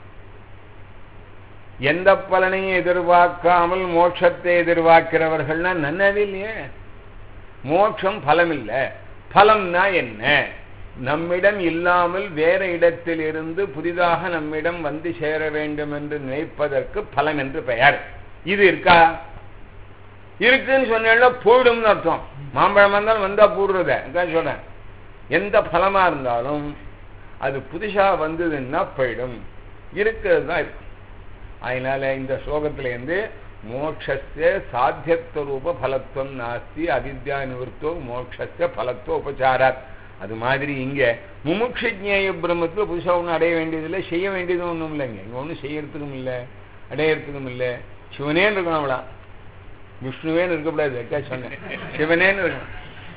எந்த பலனையும் எதிர்பார்க்காமல் மோட்சத்தை எதிர்பார்க்கிறவர்கள்னா நன்னவே இல்லையே மோட்சம் பலம் இல்லை பலம்னா என்ன நம்மிடம் இல்லாமல் வேற இடத்தில் இருந்து புதிதாக நம்மிடம் வந்து சேர வேண்டும் என்று நினைப்பதற்கு பலம் என்று பெயர் இது இருக்கா இருக்குன்னு சொன்னா போயிடும்னு அர்த்தம் மாம்பழம் இருந்தாலும் வந்தா போடுறத அதான் சொல்றேன் எந்த பலமா இருந்தாலும் அது புதுசா வந்ததுன்னா போயிடும் இருக்கிறது தான் இருக்கும் அதனால இந்த ஸ்லோகத்துல இருந்து மோட்சஸ்ய சாத்தியத்துவ ரூப பலத்துவம் நாஸ்தி அவித்யா நிவர்த்தோ மோட்சஸ்ய பலத்துவ உபச்சாராத் அது மாதிரி இங்க முமுட்ச ஜேய பிரம்மத்துல புதுசா ஒன்றும் அடைய வேண்டியதில்லை செய்ய வேண்டியதும் ஒன்றும் இல்லைங்க இங்க ஒன்றும் செய்யறதுக்கும் இல்லை அடையறதுக்கும் இல்லை சிவனேன்னு இருக்கணும் அவளா விஷ்ணுவேன்னு இருக்கக்கூடாது அக்கா சொன்னேன் சிவனேன்னு இருக்கணும்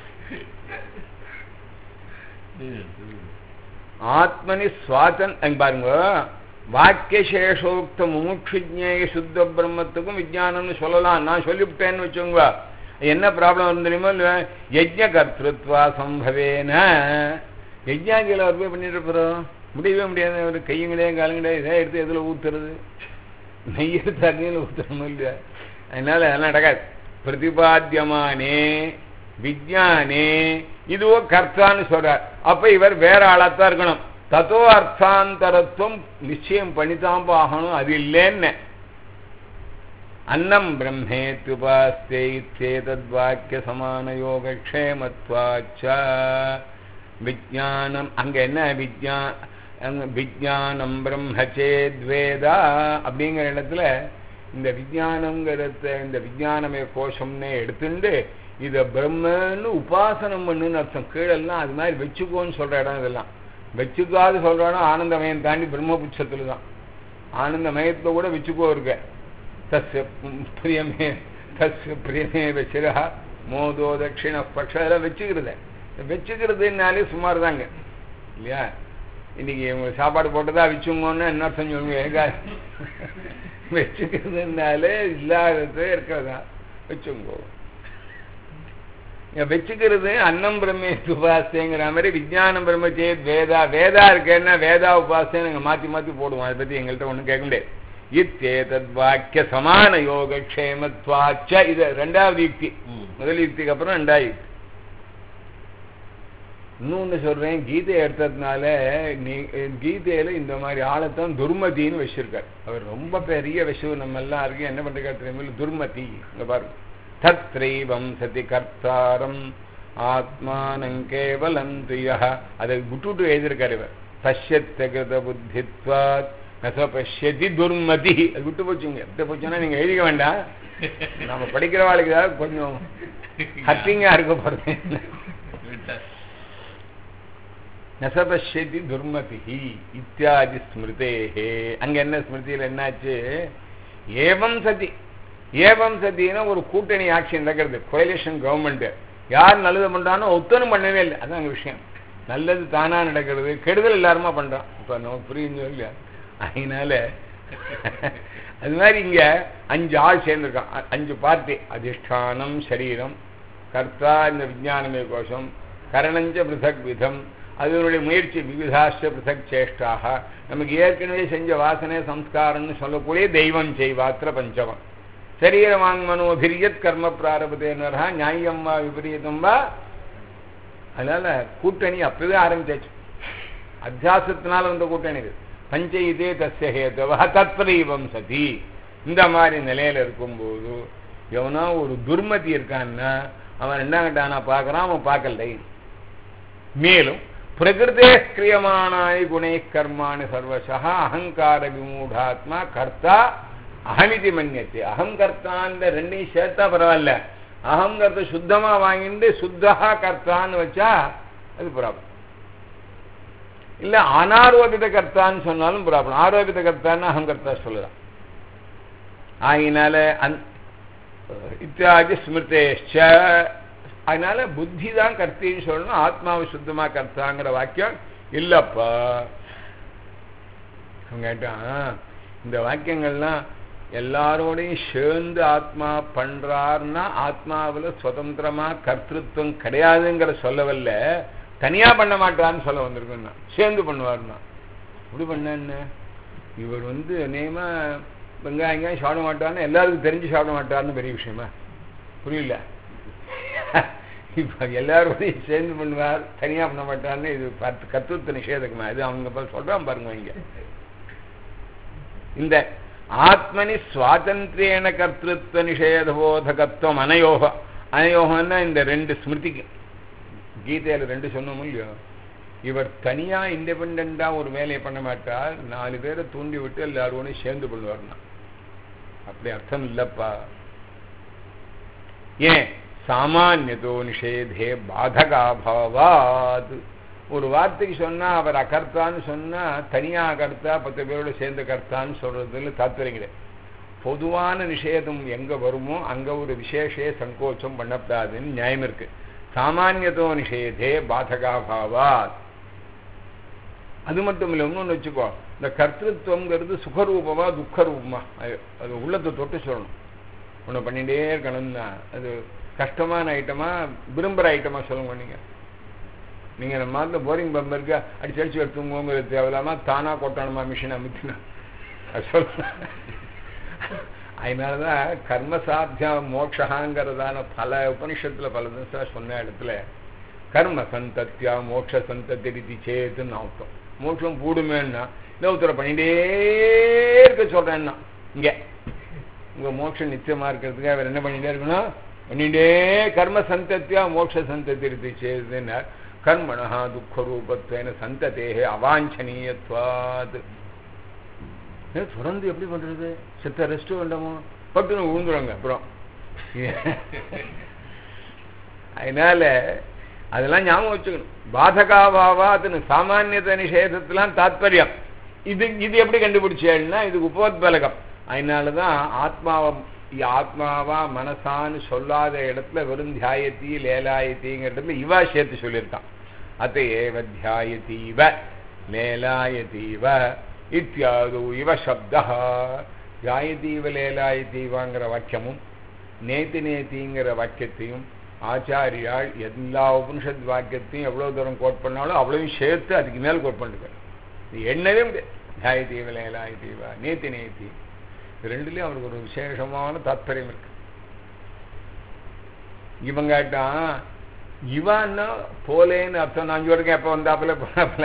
ஆத்மனி சுவாதன் அங்க பாருங்க வாக்கியசேஷோக்த முமுட்சுஜேய சுத்த பிரம்மத்துக்கும் விஜயானம்னு சொல்லலாம் நான் சொல்லிவிட்டேன்னு வச்சுங்க என்ன ப்ராப்ளம் வரும் தெரியுமா இல்லையா யஜ்ஞ கர்த்திருவா சம்பவேன யஜ்ஞாங்கில அவர் போய் பண்ணிட்டு போகிறோம் முடியவே முடியாது ஒரு கையும் கிடையாது காலும் கிடையாது இதை எடுத்து எதில் ஊத்துறது நெய் எடுத்து அக்னியில் ஊற்றணும் இல்லையா அதனால அதெல்லாம் நடக்காது பிரதிபாத்தியமானே விஜயானே இதுவோ கர்த்தான்னு சொல்றார் அப்ப இவர் வேற ஆளாத்தான் இருக்கணும் தத்தோ அர்த்தாந்தரத்துவம் நிச்சயம் பண்ணித்தான் ஆகணும் அது இல்லைன்னு அன்னம் பிரம்மேத்யுபாஸ்தே இத்தேதத்வாக்கிய சமான யோகக்ஷேமத்வாச்ச விஜானம் அங்க என்ன விஜயா அங்க விஜானம் பிரம்மச்சேத்வேதா அப்படிங்கிற இடத்துல இந்த விஜயானங்கிறத இந்த விஜயானமே கோஷம்னே எடுத்துட்டு இதை பிரம்மன்னு உபாசனம் பண்ணுன்னு அர்த்தம் கீழெல்லாம் அது மாதிரி வச்சுக்கோன்னு சொல்ற இடம் இதெல்லாம் வச்சுக்காது சொல்ற இடம் ஆனந்தமயம் தாண்டி பிரம்மபுட்சத்துல தான் ஆனந்தமயத்துல கூட வச்சுக்கோ இருக்க தஸ்ய பிரியமே தஸ்ய பிரியமே வச்சிரா மோதோ தட்சிண பட்ச அதெல்லாம் வச்சுக்கிறது வச்சுக்கிறதுனாலே சுமார் தாங்க இல்லையா இன்னைக்கு இவங்க சாப்பாடு போட்டதா வச்சுங்கன்னு என்ன அர்த்தம் சொல்லுங்க வச்சுக்கிறதுனாலே இல்லாதது இருக்கிறதா வச்சுங்கோ வச்சுக்கிறது அன்னம் பிரம்மே உபாசைங்கிற மாதிரி விஜயானம் பிரம்ம சேத் வேதா வேதா இருக்கேன்னா வேதா உபாசை நாங்கள் மாற்றி மாற்றி போடுவோம் அதை பற்றி எங்கள்கிட்ட ஒன்றும் கேட்க முடியாது இத்தேதத் வாக்கிய சமான யோகக்ஷேமத்வாச்ச இது ரெண்டாவது யுக்தி முதல் யுக்திக்கு அப்புறம் ரெண்டாவது யுக்தி இன்னொன்று சொல்றேன் கீதை எடுத்ததுனால நீ கீதையில இந்த மாதிரி ஆளைத்தான் துர்மதின்னு வச்சிருக்கார் அவர் ரொம்ப பெரிய விஷயம் நம்ம எல்லாம் இருக்கு என்ன பண்றாரு தெரியுமா துர்மதி இங்க பாருங்க தத்ரைவம் சதி கர்த்தாரம் ஆத்மானம் கேவலம் துய அதை விட்டுட்டு எழுதியிருக்காரு இவர் பஷ்யத்தகிருத புத்தித்வாத் நச பஷ்யதி துர்மதி அது விட்டு போச்சுங்க விட்டு போச்சுன்னா நீங்க எழுதிக்க வேண்டாம் நம்ம படிக்கிறவாளுக்கு ஏதாவது கொஞ்சம் ஹப்பிங்கா இருக்க போறது நசபஷ்யதி துர்மதி இத்தியாதி ஸ்மிருதேஹே அங்க என்ன ஸ்மிருதியில் என்னாச்சு ஏவம் சதி ஏவம் சதினா ஒரு கூட்டணி ஆட்சி நடக்கிறது கோயலேஷன் கவர்மெண்ட் யார் நல்லது பண்றானோ ஒத்தனும் பண்ணவே இல்லை அதான் அங்க விஷயம் நல்லது தானா நடக்கிறது கெடுதல் எல்லாருமா பண்றான் இப்ப நம்ம புரியுது இல்லையா அதனால அது மாதிரி இங்க அஞ்சு ஆள் சேர்ந்திருக்கான் அஞ்சு பார்ட்டி அதிஷ்டானம் சரீரம் கர்த்தா இந்த விஜயானமே கோஷம் கரணஞ்ச பிருதக் விதம் அதனுடைய முயற்சி விவிதாஷ்ட பிருதக் சேஷ்டாக நமக்கு ஏற்கனவே செஞ்ச வாசனை சம்ஸ்காரம்னு சொல்லக்கூடிய தெய்வம் செய்வாத்திர பஞ்சமம் சரீரவாங் மனோபிரியத் கர்ம பிராரபதேனரா நியாயம் வா விபரீதம் வா அதனால கூட்டணி அப்பவே ஆரம்பிச்சாச்சு அத்தியாசத்தினால வந்த கூட்டணி இது பஞ்ச இதே தஸ்ய ஹேதவா தத்ரீவம் சதி இந்த மாதிரி நிலையில இருக்கும்போது எவனோ ஒரு துர்மதி இருக்கான்னா அவன் என்ன கட்டானா பார்க்கறான் அவன் பார்க்கலை மேலும் பிரகிருதே கிரியமானாய் குணை கர்மாணி சர்வசா அகங்கார விமூடாத்மா கர்த்தா அகமிதி மன்னியத்தை அகங்கர்த்தான்ற ரெண்டையும் சேர்த்தா பரவாயில்ல அகங்கர்த்த சுத்தமா வாங்கிட்டு சுத்தா கர்த்தான்னு வச்சா அது ப்ராப்ளம் இல்ல அனாரோபித கர்த்தான்னு சொன்னாலும் ப்ராப்ளம் ஆரோபித கர்த்தான்னு அகங்கர்த்தா சொல்லலாம் ஆகினால அந் இத்தியாதி ஸ்மிருதேஷ்ச அதனால புத்தி தான் கர்த்தின்னு சொல்லணும் ஆத்மாவை சுத்தமா கர்த்தாங்கிற வாக்கியம் இல்லப்பா கேட்டான் இந்த வாக்கியங்கள்லாம் எல்லாரோடையும் சேர்ந்து ஆத்மா பண்றாருன்னா ஆத்மாவில் சுதந்திரமா கர்த்திருவம் கிடையாதுங்கிற சொல்லவல்ல தனியா பண்ண மாட்டான்னு சொல்ல வந்திருக்குன்னா சேர்ந்து பண்ணுவாருன்னா இப்படி பண்ண என்ன இவர் வந்து நேமா வெங்காயம் சாப்பிட மாட்டார்னு எல்லாருக்கும் தெரிஞ்சு சாப்பிட மாட்டார்னு பெரிய விஷயமா புரியல இப்ப எல்லாரோடையும் சேர்ந்து பண்ணுவார் தனியா பண்ண மாட்டார்னு இது பத்து கத்துவத்த நிஷேதக்குமா இது அவங்க சொல்றான் பாருங்க இங்க இந்த ஆத்மனி சுவாதந்திரேன கர்த்திருவ நிஷேதபோதகத்துவம் அனயோக அனயோகம்னா இந்த ரெண்டு ஸ்மிருதிக்கு கீதையில ரெண்டு சொன்னோம் இல்லையோ இவர் தனியா இண்டிபெண்டா ஒரு வேலையை பண்ண மாட்டார் நாலு பேரை தூண்டி விட்டு எல்லாரோடையும் சேர்ந்து பண்ணுவார்னா அப்படி அர்த்தம் இல்லப்பா ஏன் சாமானியதோ நிஷேதே பாதகாபாவாத் ஒரு வார்த்தைக்கு சொன்னா அவர் அகர்த்தான்னு சொன்னா தனியா அகர்த்தா பத்து பேரோட சேர்ந்து கர்த்தான்னு சொல்றதுல தாத்பரியம் கிடையாது பொதுவான நிஷேதம் எங்க வருமோ அங்க ஒரு விசேஷே சங்கோச்சம் பண்ணப்படாதுன்னு நியாயம் இருக்கு சாமானியத்தோ நிஷேதே பாதகாபாவாத் அது மட்டும் இல்லை இன்னொன்று வச்சுக்கோ இந்த கர்த்தத்துவங்கிறது சுகரூபமா துக்கரூபமா அது அது உள்ளத்தை தொட்டு சொல்லணும் ஒன்று பண்ணிகிட்டே இருக்கணும்னா அது கஷ்டமான ஐட்டமா விரும்புகிற ஐட்டமா சொல்லுங்க நீங்க நீங்க நம்ம மாதிரி போரிங் பம்ப் இருக்க அடிச்சு அடிச்சு எடுத்துங்கோங்கிறது தேவையில்லாம தானா கொட்டணுமா மிஷின் அமுத்தினா அது சொல்ல அதனாலதான் கர்மசாத்திய மோட்சகாங்கிறதான பல உபனிஷத்துல பல தினம் சொன்ன இடத்துல கர்ம சந்தத்தியா மோட்ச சந்ததி ரீதி சேத்துன்னு அர்த்தம் மோட்சம் கூடுமேன்னா இன்னொருத்தரை பண்ணிட்டே இருக்க சொல்றேன்னா இங்க உங்க மோட்சம் நிச்சயமா இருக்கிறதுக்கு அவர் என்ன பண்ணிட்டே இருக்கணும் பண்ணிட்டே கர்ம சந்தத்தியா மோட்ச சந்ததி ரீதி சேதுன்னா கர்மணா துக்க ரூபத்வேன சந்ததேகே அவாஞ்சனீயத்வாத் ஏன் தொடர்ந்து எப்படி பண்றது செத்த ரெஸ்ட் வேண்டாமோ பட்டுன்னு விழுந்துருவாங்க அப்புறம் அதனால அதெல்லாம் ஞாபகம் வச்சுக்கணும் பாதகாபாவாதுன்னு சாமானியத நிஷேதத்துலாம் தாத்பரியம் இது இது எப்படி கண்டுபிடிச்சேன்னா இது உபோத்பலகம் அதனாலதான் ஆத்மாவை ஆத்மாவா மனசான்னு சொல்லாத இடத்துல வெறும் தியாயத்தி லேலாயத்திங்கிறதுல இவா சேர்த்து சொல்லியிருக்கான் அத்த ஏவ தியாயத்தீவ லேலாயத்தீவ இத்தியாது இவ சப்தா தியாயத்தீவ லேலாயத்தீவாங்கிற வாக்கியமும் நேத்தி நேத்திங்கிற வாக்கியத்தையும் ஆச்சாரியால் எல்லா உபனிஷத் வாக்கியத்தையும் எவ்வளவு தூரம் கோட் பண்ணாலும் அவ்வளவையும் சேர்த்து அதுக்கு மேல் கோட் பண்ணிட்டு இது எண்ணவே முடியாது தியாயத்தீவ லேலாயத்தீவா நேத்தி நேத்தி ரெண்டுலயும் அவருக்கு ஒரு விசேஷமான தாத்பரியம் இருக்கு இவன் கேட்டான் இவான்னா போலேன்னு அர்த்தம் நான் சொல்றேன் எப்ப வந்தாப்புல போனாப்புல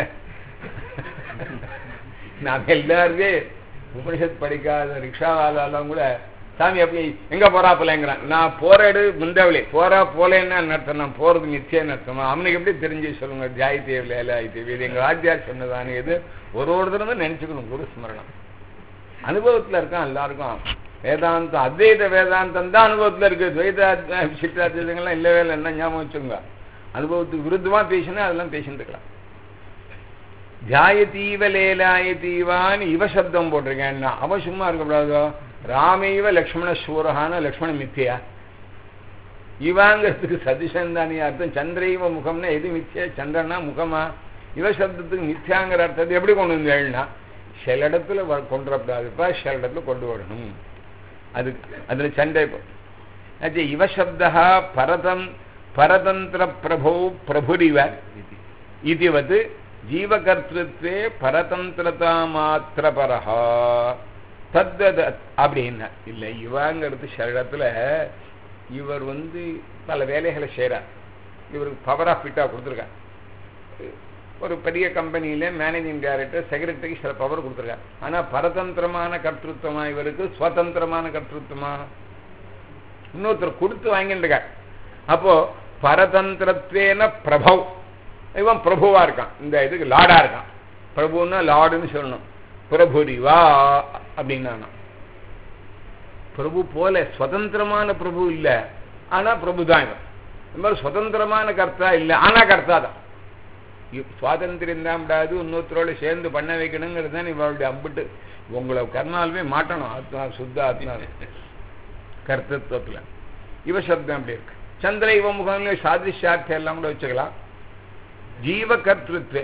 நாம எல்லாருமே உபனிஷத் படிக்காத ரிக்ஷாவாலாம் கூட சாமி அப்படி எங்க போறாப்புலங்கிறான் நான் போற எடு முந்தவளி போறா போலேன்னா அர்த்தம் நான் போறது நிச்சயம் அர்த்தமா அவனுக்கு எப்படி தெரிஞ்சு சொல்லுங்க தியாய தேவையில்ல ஏலாய் தேவை இது எங்க ஆத்தியார் சொன்னதானே இது ஒரு ஒரு தடவை நினைச்சுக்கணும் குரு ஸ்மரணம் அனுபவத்துல இருக்கான் எல்லாருக்கும் வேதாந்தம் அத்வைத வேதாந்தம் தான் அனுபவத்துல இருக்கு துவைத சித்தாத்வைதங்கள்லாம் இல்லவே இல்லை என்ன ஞாபகம் வச்சுங்க அனுபவத்துக்கு விருத்தமா பேசினா அதெல்லாம் பேசிட்டு இருக்கலாம் தியாயத்தீவ லேலாயத்தீவான்னு இவ சப்தம் போட்டிருக்கேன்னா அவ சும்மா இருக்கக்கூடாதோ ராமைவ லக்ஷ்மண சூரஹான லக்ஷ்மண மித்தியா இவாங்கிறதுக்கு சதிஷன் தானே அர்த்தம் சந்திரைவ முகம்னா எது மித்தியா சந்திரனா முகமா இவ சப்தத்துக்கு மித்தியாங்கிற அர்த்தத்தை எப்படி கொண்டு வந்து எழுனா சில இடத்துல கொண்டு வரப்படாதுப்பா சில இடத்துல கொண்டு வரணும் அது அதுல சண்டை அது இவ சப்தா பரதம் பரதந்திர பிரபு பிரபுரிவ இதுவது ஜீவகர்த்திருத்வே பரதந்திரதா மாத்திரபரஹா தத்தத அப்படின்னா இல்லை இவங்கிறது சில இடத்துல இவர் வந்து பல வேலைகளை செய்கிறார் இவருக்கு பவர் ஆஃப் ஃபிட்டாக கொடுத்துருக்கார் ஒரு பெரிய கம்பெனியில மேனேஜிங் டைரக்டர் செக்ரட்டரிக்கு சில பவர் கொடுத்துருக்கார் ஆனா பரதந்திரமான கர்த்தத்துவமா இவருக்கு சுதந்திரமான கர்த்தத்துவமா இன்னொருத்தர் கொடுத்து வாங்கிட்டுருக்கார் அப்போ பரதந்திரத்வேன பிரபவ் இவன் பிரபுவா இருக்கான் இந்த இதுக்கு லாடா இருக்கான் பிரபுன்னா லாடுன்னு சொல்லணும் பிரபுரிவா அப்படின்னா பிரபு போல சுதந்திரமான பிரபு இல்ல ஆனா பிரபு தான் இவன் இந்த மாதிரி சுதந்திரமான கர்த்தா இல்ல ஆனா கர்த்தா தான் சுவாதந்திரம் தான் விடாது இன்னொருத்தரோட சேர்ந்து பண்ண வைக்கணுங்கிறது தான் இவளுடைய அம்பிட்டு உங்களை கர்ணாலுமே மாட்டணும் ஆத்மா சுத்த ஆத்மா கர்த்தத்துவத்துல இவ சப்தம் அப்படி இருக்கு சந்திர இவ முகம் சாதிஷார்த்தம் எல்லாம் கூட வச்சுக்கலாம் ஜீவ கர்த்திருத்வே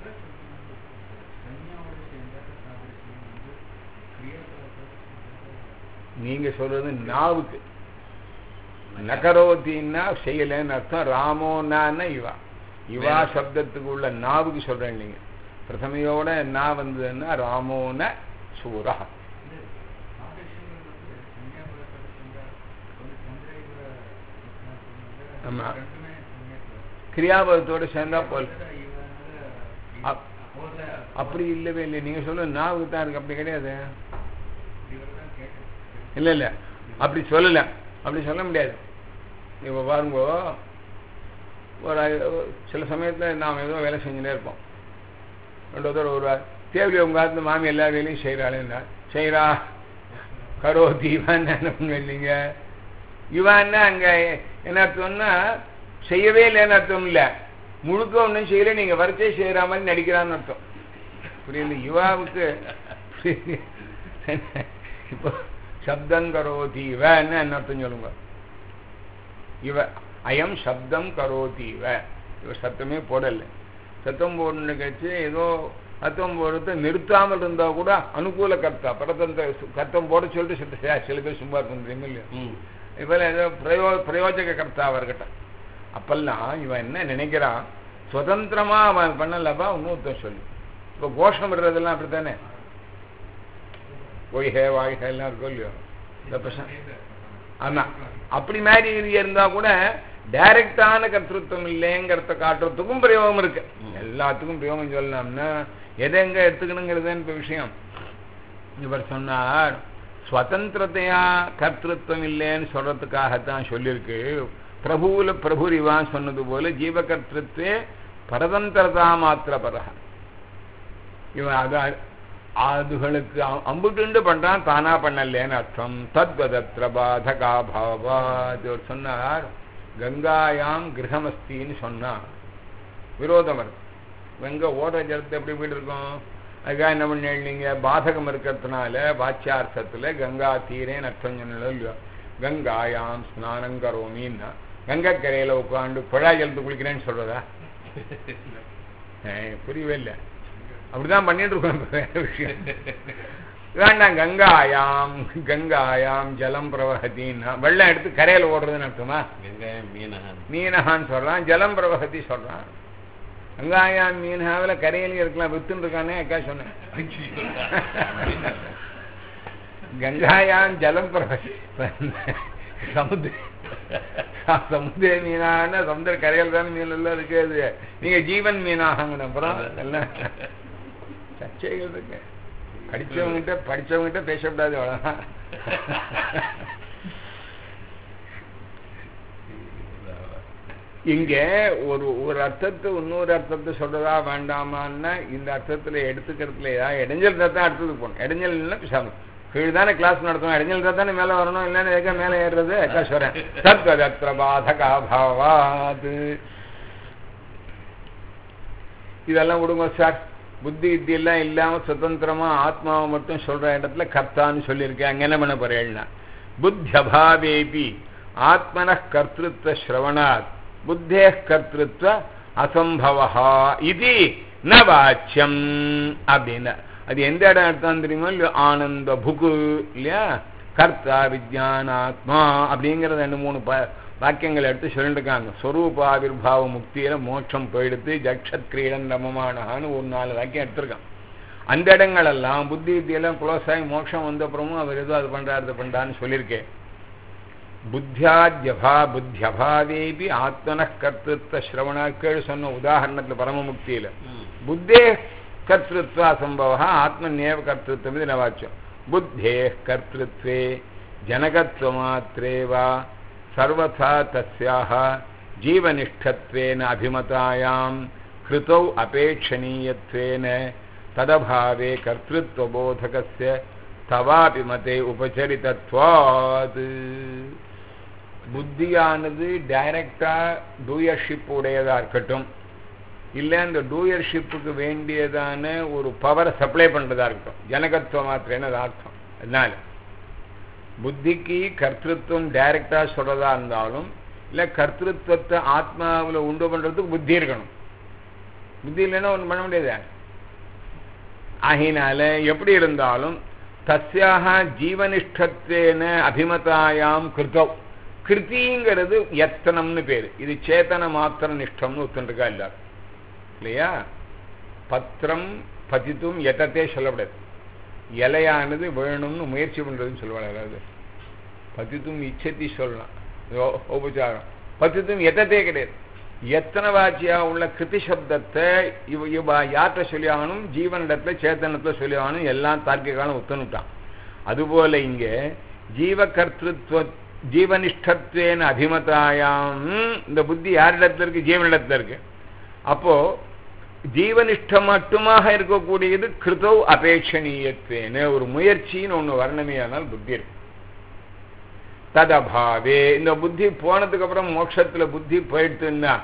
நீங்க சொல்றது நாவுக்கு நகரோத்தின்னா செய்யலன்னு அர்த்தம் ராமோன்னா இவா இவா சப்தத்துக்கு உள்ள நாவுக்கு சொல்றேன் நீங்க பிரதமையோட நான் வந்ததுன்னா ராமோன சூரா ஆமா கிரியாபதத்தோட சேர்ந்தா போல் அப்படி இல்லவே இல்லை நீங்க சொல்ல நாவுக்கு தான் இருக்கு அப்படி கிடையாது இல்ல இல்ல அப்படி சொல்லல அப்படி சொல்ல முடியாது இப்ப பாருங்க ஒரு சில சமயத்துல நாம் ஏதோ வேலை செஞ்சுட்டே இருப்போம் ரெண்டு தடவை ஒரு தேவையை உங்க ஆத்து மாமி எல்லா வேலையும் செய்யறாளுன்னா செய்யறா கரோ தீவான் இல்லைங்க இவான்னா அங்க என்ன அர்த்தம்னா செய்யவே இல்லைன்னு அர்த்தம் இல்ல முழுக்க ஒன்றும் செய்யல நீங்க வரிசை செய்யற மாதிரி நடிக்கிறான்னு அர்த்தம் புரியுது யுவாவுக்கு இப்போ சப்தம் கரோதி இவ என்ன என்ன அர்த்தம் சொல்லுங்க இவ அயம் சப்தம் கரோதி இவ இவ சத்தமே போடல சத்தம் போடணுன்னு கழிச்சு ஏதோ சத்தம் போடுறது நிறுத்தாமல் இருந்தா கூட அனுகூல கர்த்தா பரதந்த சத்தம் போட சொல்லிட்டு சில சில பேர் சும்மா இருக்கும் தெரியுமா இல்லையா ம் இவன் ஏதோ பிரயோ பிரயோஜக கர்த்தாவா இருக்கட்டும் அப்பெல்லாம் இவன் என்ன நினைக்கிறான் சுதந்திரமா அவன் பண்ணலப்பா இன்னொருத்தன் சொல்லு இப்போ கோஷம் விடுறதெல்லாம் அப்படித்தானே ஒய்ஹே வாய்ஹே எல்லாம் இருக்கும் இல்லையோ இந்த பிரச்சனை ஆமா அப்படி மாதிரி இருந்தா கூட டைரக்டான கர்த்தத்துவம் இல்லைங்கிறத காட்டுறதுக்கும் பிரயோகம் இருக்கு எல்லாத்துக்கும் பிரயோகம் சொல்லலாம்னா எதை எங்க எடுத்துக்கணுங்கிறது இப்ப விஷயம் இவர் சொன்னார் சுதந்திரத்தையா கர்த்தத்துவம் இல்லைன்னு சொல்றதுக்காகத்தான் சொல்லியிருக்கு பிரபுவுல பிரபுரிவான் சொன்னது போல ஜீவகர்த்தத்வே பரதந்திரதா மாத்திர பரக இவன் அது அதுகளுக்கு அ- அம்புட்டுண்டு பண்றான் தானா பண்ணலேன்னு அர்த்தம் தத்வதத்திர பாதகா பாவாத் இவர் சொன்னார் கங்காயாம் கிரகமஸ்தின்னு சொன்னார் விரோதம் இருக்கு கங்கை ஓடுற ஜலத்தை எப்படி வீடு இருக்கும் அதுக்காக என்ன பண்ண நீங்க பாதகம் இருக்கிறதுனால வாச்சியார்த்தத்துல கங்கா தீரேன்னு அர்த்தம் சொன்னோம் இல்லையோ கங்காயாம் ஸ்நானம் கரோமின்னா கங்கை கரையில உட்காந்து குழாய் ஜலத்து குளிக்கிறேன்னு சொல்றதா ஏய், புரியவே இல்லை அப்படிதான் பண்ணிட்டு இருக்கோம் இப்ப வேற விஷயம் வேண்டாம் கங்காயாம் கங்காயாம் ஜலம் பிரவகத்தின்னா வெள்ளம் எடுத்து கரையில ஓடுறதுன்னு அர்த்தமா வெங்காயம் மீனகன் மீனகான்னு சொல்றான் ஜலம் பிரவகத்தி சொல்றான் வெங்காயம் மீனகாவில் கரையிலையும் இருக்கலாம் வித்துன்னு இருக்கானே அக்கா சொன்னேன் கங்காயாம் ஜலம் பிரவகத்தி சமுத்திர சமுத்திர மீனான சமுத்திர கரையில் தானே மீன் எல்லாம் இருக்கு அது நீங்க ஜீவன் மீனாகங்கன்னு அப்புறம் எல்லாம் சர்ச்சைகள் இருக்கு படிச்சவங்கிட்ட படிச்சவங்கிட்ட பேசக்கூடாது அவ்வளவுதான் இங்க ஒரு ஒரு அர்த்தத்தை இன்னொரு அர்த்தத்தை சொல்றதா வேண்டாமான்னா இந்த அர்த்தத்துல எடுத்துக்கிறதுல ஏதாவது இடைஞ்சல் தான் அடுத்தது போகணும் இடைஞ்சல் இல்லை பேசாம கீழ் தானே கிளாஸ் நடத்தணும் இடைஞ்சல் தானே மேல வரணும் இல்லைன்னு எதுக்க மேல ஏறுறது அக்கா சொல்றேன் தத்வதத்திர பாதகா பாவாது இதெல்லாம் விடுங்க சார் புத்தி கித்தியெல்லாம் இல்லாம சுதந்திரமா ஆத்மாவை மட்டும் சொல்ற இடத்துல கர்த்தான்னு சொல்லியிருக்கேன் அங்க என்ன பண்ண போறேன்னா புத்தியபாவேபி ஆத்மன கர்த்திருவ ஸ்ரவணாத் புத்தே கர்த்திருவ அசம்பவா இது ந வாச்சியம் அப்படின்னா அது எந்த இடம் அர்த்தம் தெரியுமா இல்லையோ ஆனந்த புகு இல்லையா கர்த்தா விஜயானாத்மா அப்படிங்கிற ரெண்டு மூணு ப வாக்கியங்கள் எடுத்து சொல்லிட்டு இருக்காங்க ஸ்வரூபாவிர்பாவ முக்தியில மோட்சம் போயிடுத்து ஜக்ஷத் கிரீடன் ரமமானஹான்னு ஒரு நாலு வாக்கியம் எடுத்திருக்கான் அந்த இடங்களெல்லாம் புத்தி வித்தியெல்லாம் குளோஸ் ஆகி மோட்சம் வந்த அப்புறமும் அவர் ஏதோ அது பண்றாரு இது பண்றாருன்னு சொல்லியிருக்கேன் புத்தியாத்யபா புத்தியபாவேபி ஆத்மன கர்த்திருவ ஸ்ரவணாக்கள் சொன்ன உதாரணத்துல பரமமுக்தியில புத்தே கர்த்திருவ அசம்பவ ஆத்மநேவ கர்த்திருவம் இது நவாச்சம் புத்தே கர்த்திருவே ஜனகத்வமாத்திரே வா சர்வதா தஸ்யாக ஜீவனிஷ்டத்வேன அபிமதாயாம் கிருதௌ அபேட்சணீயத்வேன ததபாவே கர்த்திருவபோதகஸ்ய தவாபி மதே உபச்சரிதத்வாத் புத்தியானது டைரக்டா டூயர்ஷிப் உடையதா இருக்கட்டும் இல்லை அந்த டூயர்ஷிப்புக்கு வேண்டியதான ஒரு பவரை சப்ளை பண்றதா இருக்கட்டும் ஜனகத்துவ மாத்திரன்னு அது அர்த்தம் அதனால புத்திக்கு கர்த்திருவம் டைரக்டா சொல்றதா இருந்தாலும் இல்லை கர்த்திருவத்தை ஆத்மாவில் உண்டு பண்றதுக்கு புத்தி இருக்கணும் புத்தி இல்லைன்னா ஒன்றும் பண்ண முடியாது ஆகினால எப்படி இருந்தாலும் தஸ்யாக ஜீவனிஷ்டத்வேன அபிமதாயாம் கிருத்தவ் கிருத்திங்கிறது எத்தனம்னு பேரு இது சேத்தன மாத்திர நிஷ்டம்னு ஒத்துருக்கா எல்லாரும் இல்லையா பத்திரம் பதித்தும் எத்தத்தே சொல்லக்கூடாது இலையானது வேணும்னு முயற்சி பண்றதுன்னு சொல்லுவாங்க அதாவது பதித்தும் இச்சத்தி சொல்லலாம் இது உபச்சாரம் பதித்தும் எத்தத்தே கிடையாது எத்தனை வாச்சியா உள்ள கிருதி சப்தத்தை இவ இவ யார்கிட்ட சொல்லி ஆகணும் ஜீவனிடத்துல சேத்தனத்துல சொல்லி ஆகணும் எல்லாம் தார்க்கிகாலம் ஒத்துனுட்டான் அதுபோல இங்க ஜீவ கர்த்திருவ ஜீவனிஷ்டத்வேன அபிமதாயாம் இந்த புத்தி யாரிடத்துல இருக்கு ஜீவனிடத்துல இருக்கு அப்போ ஜீவனிஷ்டம் மட்டுமாக இருக்கக்கூடியது கிருதவ் அபேட்சணீயத்வேன ஒரு முயற்சின்னு ஒண்ணு வரணுமே ஆனால் புத்தி இருக்கு ததபாவே இந்த புத்தி போனதுக்கு அப்புறம் மோட்சத்துல புத்தி போயிடுத்துன்னா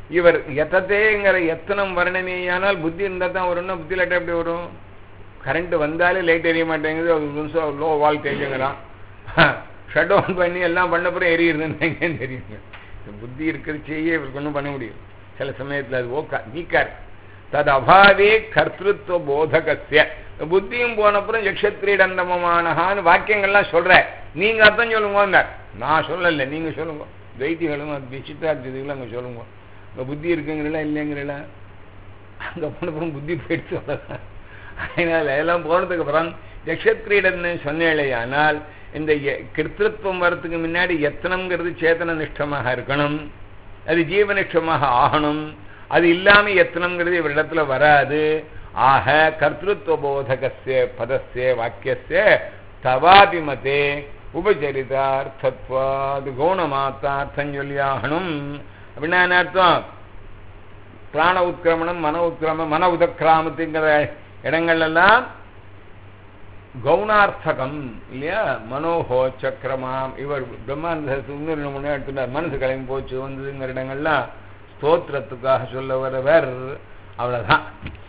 இவர் எத்தத்தேங்கிற எத்தனம் வர்ணனையானால் புத்தி இருந்தால் தான் வரும்னா புத்தி லைட்டாக எப்படி வரும் கரண்ட் வந்தாலே லைட் எரிய மாட்டேங்குது அது நிமிஷம் லோ வால்டேஜுங்கிறான் ஷட் டவுன் பண்ணி எல்லாம் பண்ண பிறகு எரியுதுன்னு எங்கேன்னு தெரியுங்க இந்த புத்தி இருக்கிறச்சேயே இவருக்கு ஒன்றும் பண்ண முடியும் சில சமயத்தில் அது ஓக்கா நீக்கார் தது அபாவே கர்த்திருவ போதகசிய புத்தியும் போனப்புறம் யக்ஷத்ரீடந்தமமானஹான்னு வாக்கியங்கள்லாம் சொல்ற நீங்க அர்த்தம் சொல்லுங்க நான் சொல்லல நீங்க சொல்லுங்க வைத்தியர்களும் விசித்தார்த்திகளும் அங்கே சொல்லுங்க உங்க புத்தி இருக்குங்கிறீங்களா இல்லைங்கிறீங்களா அங்கே போனப்புறம் புத்தி போயிடுச்சு அவ்வளவுதான். அதனால எல்லாம் போனதுக்கு அப்புறம் யக்ஷத்ரீடன்னு சொன்னேளே ஆனால் இந்த ய- கிருத்திருவம் வர்றதுக்கு முன்னாடி எத்தனம்ங்கிறது சேதன நிஷ்டமாக இருக்கணும் அது ஜீவனிஷ்டமாக ஆகணும் அது இல்லாம எத்தனம்ங்கிறது இவரிடத்துல வராது ஆக கர்த்திருவ போதகசிய பதசிய வாக்கியசிய தவாபிமதே உபச்சரிதார்த்தத்வாது கௌணமாத்தார்த்தம் சொல்லியாகணும் அப்படின்னா என்ன அர்த்தம் பிராண உத்கிரமணம் மன உத்கிரமம் மன உதக்கிராமத்துங்கிற இடங்கள்லாம் கவுனார்த்தகம் இல்லையா மனோஹோ சக்கரமாம் இவர் பிரம்மானந்த இன்னொரு ரெண்டு மூணு நேரம் எடுத்துட்டார் மனசு கிளம்பி போச்சு வந்ததுங்கிற இடங்கள்லாம் ஸ்தோத்திரத்துக்காக சொல்ல வரவர் அவ்வளவுதான்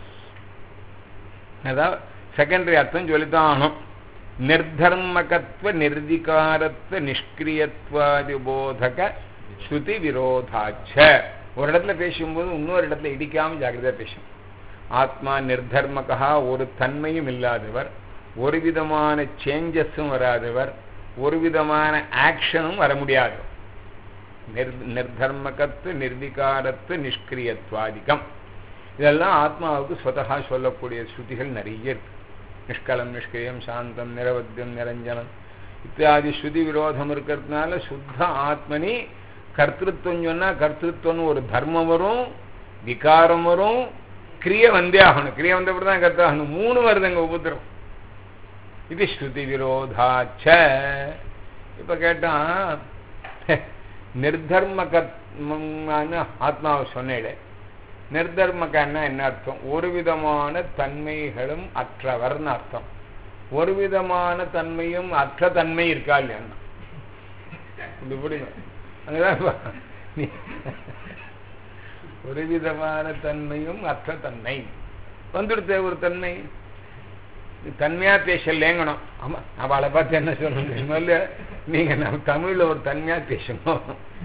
அதாவது செகண்டரி அர்த்தம் சொல்லித்தான் ஆகணும் நிர்தர்மகத்துவ நிர்விகாரத்துவ நிஷ்கிரியத்வாதி போதக ஸ்ருதி விரோதாச்ச ஒரு இடத்துல பேசும்போது இன்னொரு இடத்துல இடிக்காம ஜாக்கிரதையா பேசும் ஆத்மா நிர்தர்மகா ஒரு தன்மையும் இல்லாதவர் ஒரு விதமான சேஞ்சஸும் வராதவர் ஒரு விதமான ஆக்ஷனும் வர முடியாது நிர் நிர்தர்மகத்து நிர்விகாரத்து நிஷ்கிரியத்வாதிகம் இதெல்லாம் ஆத்மாவுக்கு ஸ்வதகா சொல்லக்கூடிய ஸ்ருதிகள் நிறைய இருக்கு நிஷ்கலம் நிஷ்கிரியம் சாந்தம் நிரவத்தியம் நிரஞ்சனம் இத்தியாதி ஸ்ருதி விரோதம் இருக்கிறதுனால சுத்த ஆத்மனி கர்த்திருவம் சொன்னா கர்த்திருவம்னு ஒரு தர்மம் வரும் விகாரம் வரும் கிரிய வந்தே ஆகணும் கிரிய வந்தப்படி தான் கர்த்தாகணும் மூணு வருது அங்க உபத்திரம் இது ஸ்ருதி விரோதாச்ச இப்ப கேட்டான் நிர்தர்மகன்னு ஆத்மாவை சொன்னேன் நிர்தர்மகன்னா என்ன அர்த்தம் ஒரு விதமான தன்மைகளும் அற்றவர்னு அர்த்தம் ஒரு விதமான தன்மையும் அற்ற தன்மை இருக்கா இல்லையா இது புரியும் அங்கதான் பா- நீ- ஒரு விதமான தன்மையும் அற்ற தன்மை வந்துடுத்த ஒரு தன்மை தன்மையா பேசலேங்கணும் ஆமா அவளை பார்த்து என்ன சொல்லணும் தெரியுமா இல்லையா? நீங்க நம்ம தமிழ்ல ஒரு தன்மையா பேசணும்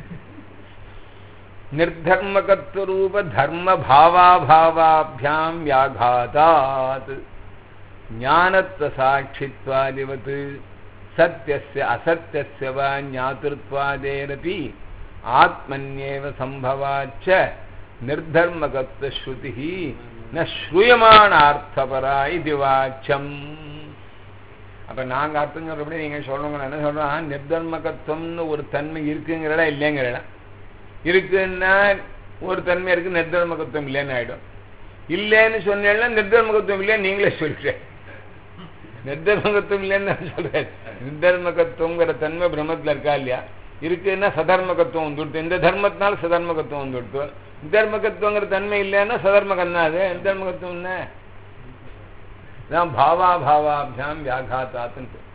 நிர்தர்மகத்வரூப தர்ம பாவாபாவாபியாம் வியாகாதாத் ஞானத்துவ சாட்சித்வாதிவத் சத்தியஸ்ய அசத்தியஸ்ய வா ஞாதிருத்வாதேரபி ஆத்மன்யேவ சம்பவாச்ச நிர்தர்மகத்துவ ஸ்ருதி ந ஸ்ரூயமானார்த்தபரா இது வாச்சம் அப்ப நாங்க அர்த்தம் சொல்றபடி நீங்க சொல்லுங்க என்ன சொல்றோம் நிர்தர்மகத்துவம்னு ஒரு தன்மை இருக்குங்கிறடா இல்லைங்கிறடா இருக்குன்னா ஒரு தன்மை இருக்கு நிர்தர்மகத்துவம் இல்லைன்னு ஆயிடும் இல்லைன்னு சொன்னேன்னா நிர்தர்மகத்துவம் இல்லைன்னு நீங்களே சொல்றேன் நிர்தர்மகத்துவம் இல்லைன்னு நான் சொல்றேன் நிர்தர்மகத்துவங்கிற தன்மை பிரம்மத்துல இருக்கா இல்லையா இருக்குன்னா சதர்மகத்துவம் வந்துடுத்து இந்த தர்மத்தினால சதர்மகத்துவம் வந்துடுத்து நிர்தர்மகத்துவங்கிற தன்மை இல்லைன்னா சதர்மகம் தான் அது நிர்தர்மகத்துவம் என்ன இதான் பாவா பாவாபியாம் வியாகாத்தாத்துன்னு பேர்.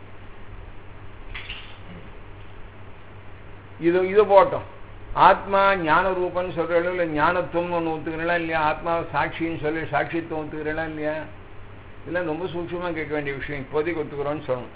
இது இது போட்டோம் ஆத்மா ஞான ரூபம்னு சொல்றீங்களோ இல்லை ஞானத்துவம்னு ஒன்று ஒத்துக்கிறீங்களா இல்லையா ஆத்மாவை சாட்சின்னு சொல்லி சாட்சித்துவம் ஒத்துக்கிறீங்களா இல்லையா இதெல்லாம் ரொம்ப சூட்சமா கேட்க வேண்டிய விஷயம் இப்போதைக்கு ஒத்துக்கிறோம்னு சொல்லணும்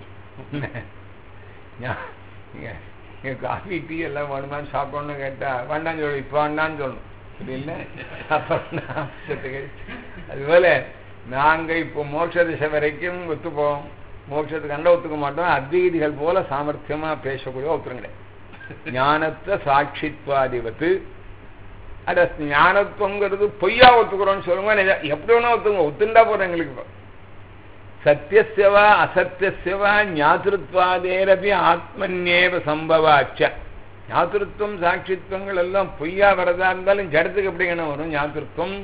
ஞா- இங்க- இங்க காஃபி டீ எல்லாம் வேணுமான்னு சாப்பிடணும்னு கேட்டா வேண்டாம்னு சொல்லு இப்போ வேண்டாம்னு சொல்லணும் அப்படி இல்லை அப்புறம் ஆபத்துக்கு. அதுபோல நாங்க இப்போ மோட்ச திசை வரைக்கும் ஒத்துப்போம் மோட்சத்துக்கு கண்ட ஒத்துக்க மாட்டோம் அத்வீதிகள் போல சாமர்த்தியமா பேசக்கூடிய ஒருத்தரும் கிடையாது ஞானத்தை சாட்சித்வாதிபத்து அட ஞானத்துவங்கிறது பொய்யா ஒத்துக்கிறோம்னு சொல்லுங்க நிஜ- எப்படி வேணா ஒத்துங்க ஒத்துண்டா போறோம் எங்களுக்கு இப்போ சத்தியசியவா அசத்தியசியவா ஞாதிருத்வாதேரபி ஆத்மன்யேவ சம்பவாச்ச ஞாதிருத்துவம் சாட்சித்துவங்கள் எல்லாம் பொய்யா வரதா இருந்தாலும் ஜடத்துக்கு எப்படி என்ன வரும் ஞாதிருத்துவம்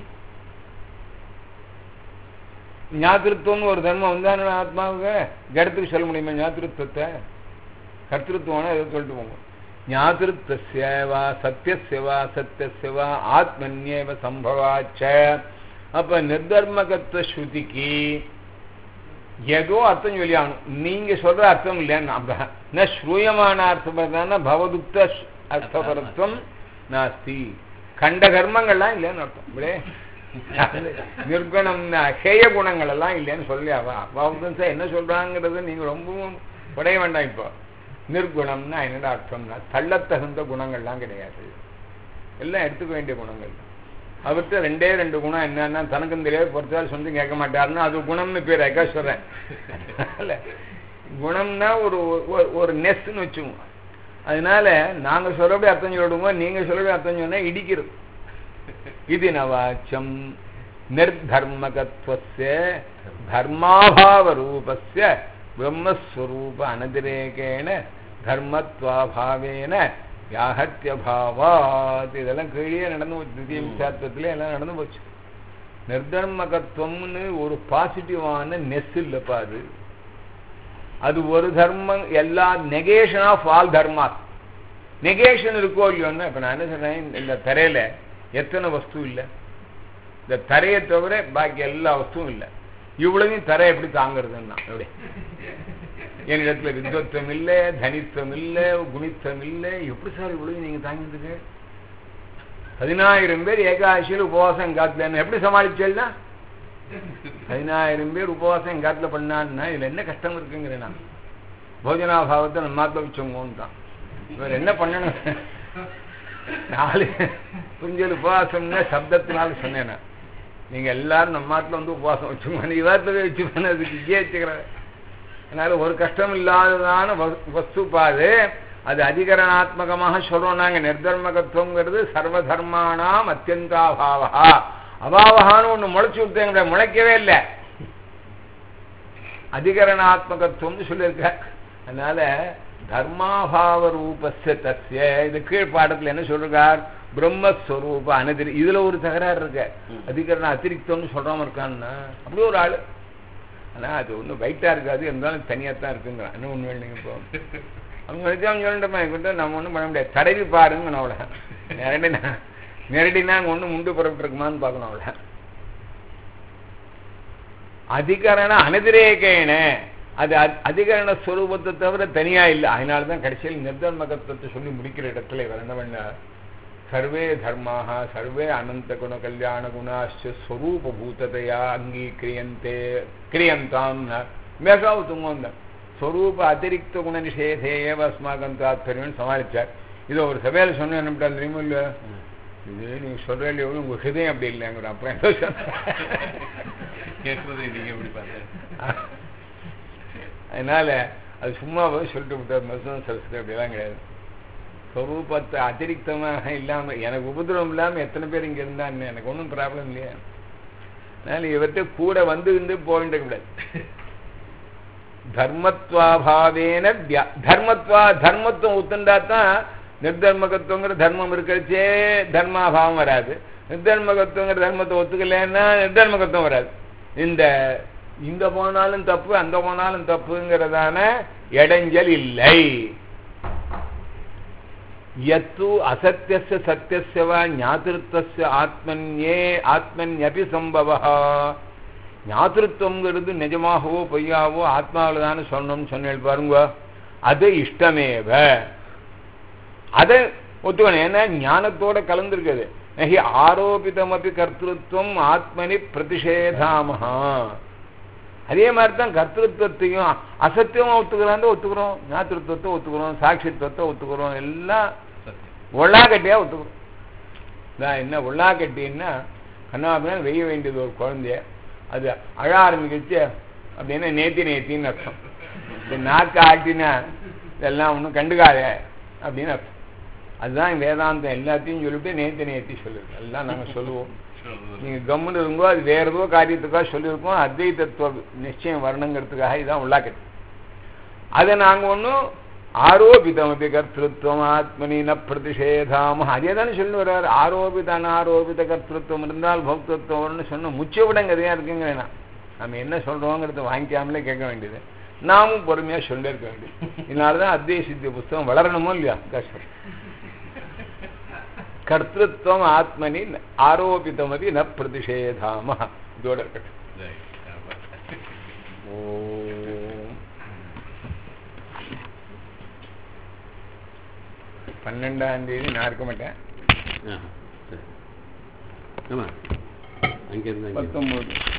ஞாதிருத்துவம்னு ஒரு தர்மம் வந்தானு ஆத்மாவுக்கு ஜடத்துக்கு சொல்ல முடியுமா ஞாதிருத்துவத்தை கர்த்திருத்துவம்னா எதை சொல்லிட்டு போங்க ஞாதிருத்தவா சத்தியசியவா சத்தியசியவா ஆத்மன்யேவ சம்பவாச்ச அப்ப நிர்தர்மகத்துவ ஸ்ருதிக்கு ஏதோ அர்த்தம் சொல்லி ஆகணும் நீங்க சொல்ற அர்த்தம் இல்லையா ந ஸ்ரூயமான அர்த்தம் பவதுக்த அர்த்தபரத்துவம் நாஸ்தி கண்ட கர்மங்கள்லாம் இல்லைன்னு அர்த்தம் இப்படியே நிர்குணம் ஹேய குணங்கள் எல்லாம் இல்லைன்னு சொல்லி அவ அப்பாவுக்கும் சார் என்ன சொல்றாங்கிறது நீங்க ரொம்பவும் உடைய வேண்டாம் இப்போ நிர்குணம்னா என்னடா அர்த்தம்னா தள்ளத்தகுந்த குணங்கள்லாம் கிடையாது எல்லாம் எடுத்துக்க வேண்டிய குணங்கள் அவர்கிட்ட ரெண்டே ரெண்டு குணம் என்னன்னா தனக்கும் தெரியாது பொறுத்தாலும் சொந்தம் கேட்க மாட்டாருன்னா அது குணம்னு பேர் ஐக்கா சொல்றேன் இல்ல குணம்னா ஒரு ஒரு- ஒரு நெஸ்ன்னு வச்சுக்கோங்க அதனால நாங்க சொல்லபடி அர்த்தம் சொல்லிடுவோம் நீங்க சொல்லபடி அர்த்தம் சொன்னா இடிக்கிறது இது நவாச்சம் நிர்தர்மகத்வஸ்ய தர்மாபாவ ரூபஸ்ய பிரம்மஸ்வரூப அனதிரேகேன தர்மத்வாபாவேன யாகத்தியபாவாத் இதெல்லாம் கீழே நடந்து போச்சு திவ்ய சாத்திரத்துல எல்லாம் நடந்து போச்சு நிர்தர்மகத்துவம்னு ஒரு பாசிட்டிவான நெஸ் இல்லப்பா அது அது ஒரு தர்மம் எல்லா negation of all dharma negation இருக்கோ இல்லையோன்னா இப்ப நான் என்ன சொல்றேன் இந்த- இந்த தரையில எத்தனை வஸ்து இல்லை இந்த தரையை தவிர பாக்கி எல்லா வஸ்துவும் இல்லை இவ்வளவையும் தரை எப்படி தாங்கிறதுன்னா எப்படி என்னிடத்துல வித்வத்துவம் இல்லை தனித்துவம் இல்லை குணித்துவம் இல்லை எப்படி சார் இவ்வளவு நீங்க தாங்கிட்டு பதினாயிரம் பேர் ஏகாதசியில் உபவாசம் காத்துல எப்படி சமாளிச்சேன்னா பதினாயிரம் பேர் உபவாசம் காத்துல பண்ணான்னா இதுல என்ன கஷ்டம் இருக்குங்கிறேன் நான் போஜனாபாவத்தை நம்ம மாத்த வச்சோங்கன்றான் இவர் என்ன பண்ணணும் நாலு புரிஞ்சல் உபவாசம்னா சப்தத்தினால சொன்னேன் நான். நீங்க எல்லாரும் நம்ம மாட்டில் வந்து உபவாசம் வச்சுக்கோங்க நீ வாரத்தில் வச்சுக்கோங்க அதுக்கு இங்கே வச்சுக்கிறேன் அதனால ஒரு கஷ்டம் இல்லாததான வஸ்- வஸ்து பாது அது அதிகரணாத்மகமாக சொல்றோம் நாங்க நிர்தர்மகத்துவங்கிறது சர்வதர்மானாம் அத்தியந்தாபாவா அபாவகான்னு ஒண்ணு முளைச்சு விட்டேங்க முளைக்கவே இல்லை அதிகரணாத்மகத்துவம்னு சொல்லியிருக்க அதனால தர்மாபாவ ரூபஸ்ய தஸ்ய இது கீழ் பாடத்துல என்ன சொல்றார் பிரம்மஸ்வரூப அனதிரி இதுல ஒரு தகராறு இருக்கு ம். அதிகரண அதிரிக்தம்னு சொல்றாம இருக்கான்னா அப்படி ஒரு ஆளு ஆனா அது ஒன்றும் வெயிட்டா இருக்காது இருந்தாலும் தனியா தான் இருக்குங்கிறான் என்ன ஒண்ணு வேணுங்க இப்போ அவங்க வரைக்கும் சொல்லிட்டோமா கிட்ட நம்ம ஒண்ணும் பண்ண முடியாது தடவி பாருங்க அவளை நேரடினா நேரடினா அங்க ஒண்ணு முண்டு புறப்பட்டு இருக்குமான்னு பார்க்கணும் அவளை அதிகரண அனதிரேகேன அது அ- அதிகரண ஸ்வரூபத்தை தவிர தனியா இல்லை அதனால தான் கடைசியில் நிர்தர்மகத்துவத்தை சொல்லி முடிக்கிற இடத்துல இவர் என்ன பண்ணார் சர்வே தர்மாக சர்வே அனந்த குண கல்யாண குணாச்ச ஸ்வரூபூததையா அங்கீக்கிரியந்தே கிரியந்தாம் மேகாவுத்துங்க ஸ்வரூப அதிரிக்த குண நிஷேதே ஏவ அஸ்மாகம் தாத்பரியம் சமாளிச்சார் இதை ஒரு சபையில் சொன்ன என்ன தெரியுமா இல்லையா இது நீங்க சொல்ற இல்லையோ உங்க ஹிருதயம் அப்படி இல்லைங்கிற அப்புறம் என்ன சொன்ன கேட்கறது நீங்க எப்படி பார்த்தேன் அதனால அது சும்மாவே சொல்லிட்டு விட்டார் மருத்துவம் சரஸ்வதி அப்படிலாம் கிடையாது ஸ்வரூபத்தை அதிரிக்தமாக இல்லாம எனக்கு உபதிரவம் இல்லாம எத்தனை பேர் இங்க இருந்தான்னு எனக்கு ஒன்றும் ப்ராப்ளம் இல்லையா அதனால இவர்கிட்ட கூட வந்து இருந்து போயிட்டு கூடாது தர்மத்வாபாவேன வியா- தர்மத்வா தர்மத்துவம் ஒத்துண்டா தான் நிர்தர்மகத்துவங்கிற தர்மம் இருக்கிறச்சே தர்மாபாவம் வராது நிர்தர்மகத்துவங்கிற தர்மத்தை ஒத்துக்கலைன்னா நிர்தர்மகத்துவம் வராது இந்த இங்க போனாலும் தப்பு அங்க போனாலும் தப்புங்கிறதான இடைஞ்சல் இல்லை யத்து அசத்தியஸ்ய சத்தியஸ்ய வா ஞாதிருத்தஸ்ய ஆத்மன்யே ஆத்மன்யபி சம்பவ ஞாதிருத்தம்ங்கிறது நிஜமாகவோ பொய்யாவோ ஆத்மாவில் தானே சொன்னோம்னு சொன்னேன் பாருங்க அது இஷ்டமேவ அதை ஒத்துக்கணும் ஏன்னா ஞானத்தோட கலந்துருக்குது நகி ஆரோபிதமபி கர்த்திருவம் ஆத்மனி பிரதிஷேதாமஹா அதே மாதிரி தான் கர்த்திருவத்தையும் அசத்தியமா ஒத்துக்கிறான் ஒத்துக்கிறோம் ஞாத்திருத்துவத்தை ஒத்துக்கிறோம் சாட்சித்துவத்தை ஒத்துக்கிறோம் எல்லாம் சத்தியம் உள்ளாக்கட்டியா ஒத்துக்கிறோம் நான் என்ன உள்ளாக்கட்டின்னா கண்ணாபின்னா வெய்ய வேண்டியது ஒரு குழந்தைய அது அழ ஆரம்பிக்கிச்சு அப்படின்னா நேத்தி நேத்தின்னு அர்த்தம் இந்த நாக்கு ஆட்டினா இதெல்லாம் ஒன்றும் கண்டுக்காத அப்படின்னு அர்த்தம் அதுதான் வேதாந்தம் எல்லாத்தையும் சொல்லிட்டு நேத்தி நேத்தி சொல்லுது எல்லாம் நாங்கள் சொல்லுவோம் நீங்க கம்முன்னு இருங்கோ அது வேற ஏதோ காரியத்துக்காக சொல்லியிருக்கோம் அத்வைதத்துவ நிச்சயம் வரணுங்கிறதுக்காக இதான் உள்ளாக்கட்டு அதை நாங்க ஒன்றும் ஆரோபிதமபி கர்த்திருவம் ஆத்மனி ந பிரதிஷேதாம அதே தானே சொல்லி வர்றாரு ஆரோபித அனாரோபித கர்த்திருவம் இருந்தால் பௌத்தத்துவம்னு சொன்ன முச்ச விடங்கதையா இருக்குங்க நான் நம்ம என்ன சொல்றோங்கிறத வாங்கிக்காமலே கேட்க வேண்டியது நாமும் பொறுமையா சொல்லி இருக்க வேண்டியது இதனாலதான் அத்வை சித்தி புஸ்தகம் வளரணுமோ இல்லையா கஷ்டம் கர்த்திருவம் ஆத்மனி ந- ஆரோபிதமபி ந பிரதிஷேதாம இதோட இருக்கட்டும் ஜெய். ஆமா. ஓம் பன்னெண்டாம் தேதி நான் இருக்க மாட்டேன் ஆஹா. சரி ஆமா அங்கேருந்து அங்கே பத்தொன்பது